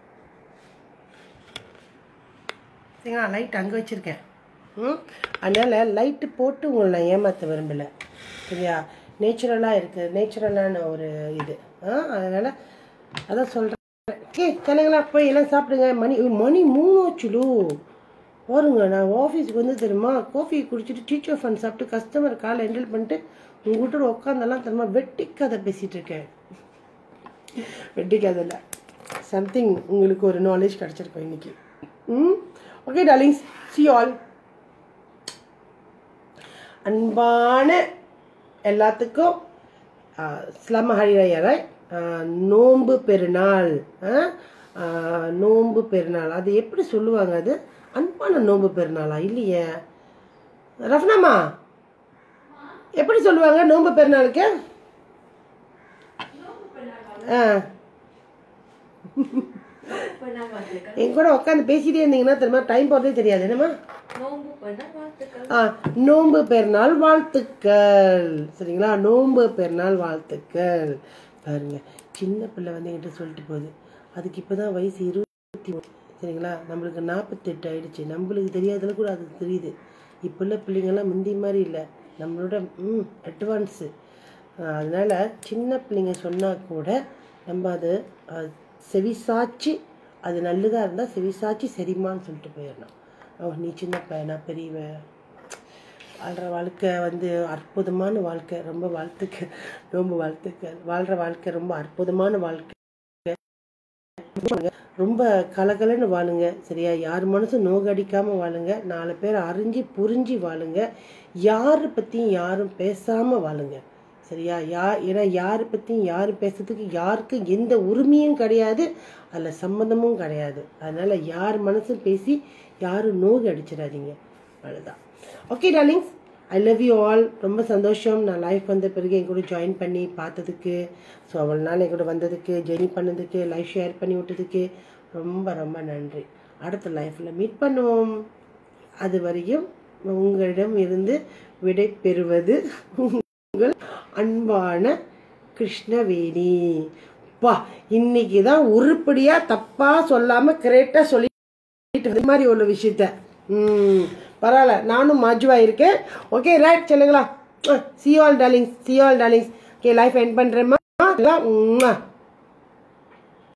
சரிங்களா லைட் அங்கே வச்சுருக்கேன் ம் அதனால் லைட்டு போட்டு உங்களை நான் ஏமாற்ற விரும்பலை சரியா நேச்சுரலாக இருக்குது நேச்சுரலான ஒரு இது ஆ அதனால் அதான் சொல்கிறேன் ஓகே சொல்லுங்களா போய் எல்லாம் சாப்பிடுங்க மணி ஐயோ, மணி மூணு ஆச்சுலு பாருங்க நான் ஆஃபீஸுக்கு வந்து தெரியுமா காஃபி குடிச்சிட்டு டீச்சர் ஃபண்ட் சாப்பிட்டு கஸ்டமர் காலை ஹேண்டில் பண்ணிட்டு உங்ககிட்ட உட்காந்தெல்லாம் தெரியுமா வெட்டி கதை பேசிகிட்டு இருக்கேன் வெட்டி கதை இல்லை சம்திங் உங்களுக்கு ஒரு நாலேஜ் கிடச்சிருக்கும் இன்னைக்கு ம் ஓகே டார்லிங்ஸ் சி ஆல் அன்பான எல்லாத்துக்கும் ஸ்லம ஹரிரையரை நோன்பு பெருநாள் ஆ, ஆ, நோன்பு பெருநாள் அது எப்படி சொல்லுவாங்க அது அன்பான நோன்பு பெருநாளா இல்லையே ரஃப்னாமா எப்படி சொல்லுவாங்க நோன்பு பெருநாளுக்கு ஆ பண்ண வாழ்த்துக்கள் என் கூட உட்காந்து பேசிட்டே இருந்தீங்கன்னா தெரியுமா டைம் போகிறதே தெரியாது என்னம்மா நோம்பு பண்ண வாழ்த்துக்கள் ஆ நோன்பு பெருநாள் வாழ்த்துக்கள் சரிங்களா நோன்பு பெருநாள் வாழ்த்துக்கள் பாருங்க சின்ன பிள்ளை வந்து என்கிட்ட சொல்லிட்டு போகுது அதுக்கு இப்போதான் வயசு இருபத்தி மூணு சரிங்களா நம்மளுக்கு நாற்பத்தெட்டு ஆயிடுச்சு நம்மளுக்கு தெரியாதல கூட அதுக்கு தெரியுது இப்போ உள்ள பிள்ளைங்கெல்லாம் முந்தி மாதிரி இல்லை நம்மளோட ம் அட்வான்ஸு அதனால் சின்ன பிள்ளைங்க சொன்னால் கூட நம்ம அது அஹ், செவிசாச்சு அது நல்லதாக இருந்தால் செவிசாச்சு சரிம்மான்னு சொல்லிட்டு போயிடணும் ஓ நீ சின்ன பையன் நான் பெரியவன் வாழ்கிற வாழ்க்கை வந்து அற்புதமான வாழ்க்கை ரொம்ப வாழ்த்துக்க ரொம்ப வாழ்த்துக்க வாழ்கிற வாழ்க்கை ரொம்ப அற்புதமான வாழ்க்கை ரொம்ப கலகலன்னு வாழுங்க சரியா யார் மனசும் நோகடிக்காம வாழுங்க நாலு பேர் அறிஞ்சு புரிஞ்சு வாழுங்க யாரை பற்றியும் யாரும் பேசாம வாழுங்க சரியா யா ஏன்னா யாரை பற்றியும் யாரும் பேசுறதுக்கு யாருக்கும் எந்த உரிமையும் கிடையாது அதில் சம்மந்தமும் கிடையாது அதனால யார் மனசும் பேசி யாரும் நோகு அடிச்சிடாதீங்க அவ்வளோதான் okay darlings I love you all ரொம்ப சந்தோஷம் நான் லைஃப் வந்த பிறகு என் கூட ஜாயின் பண்ணி பார்த்ததுக்கு ஸோ அவ்வளோ நாள் என் கூட வந்ததுக்கு ஜெர்னி பண்ணதுக்கு லைஃப் ஷேர் பண்ணி விட்டதுக்கு ரொம்ப ரொம்ப நன்றி அடுத்த லைஃப்பில் மீட் பண்ணுவோம் அது வரையும் உங்களிடம் இருந்து விடை பெறுவது உங்கள் அன்பான கிருஷ்ணவேணி பா இன்னைக்கு தான் உருப்படியாக தப்பாக சொல்லாமல் கரெக்டாக சொல்லி இது மாதிரி ஒரு விஷயத்த ம் பரவாயில்ல நானும் மாஜுவா இருக்கேன் ஓகே ரைட் சொல்லுங்களா see all darlings see all darlings okay life என் பண்ணுறேம்மா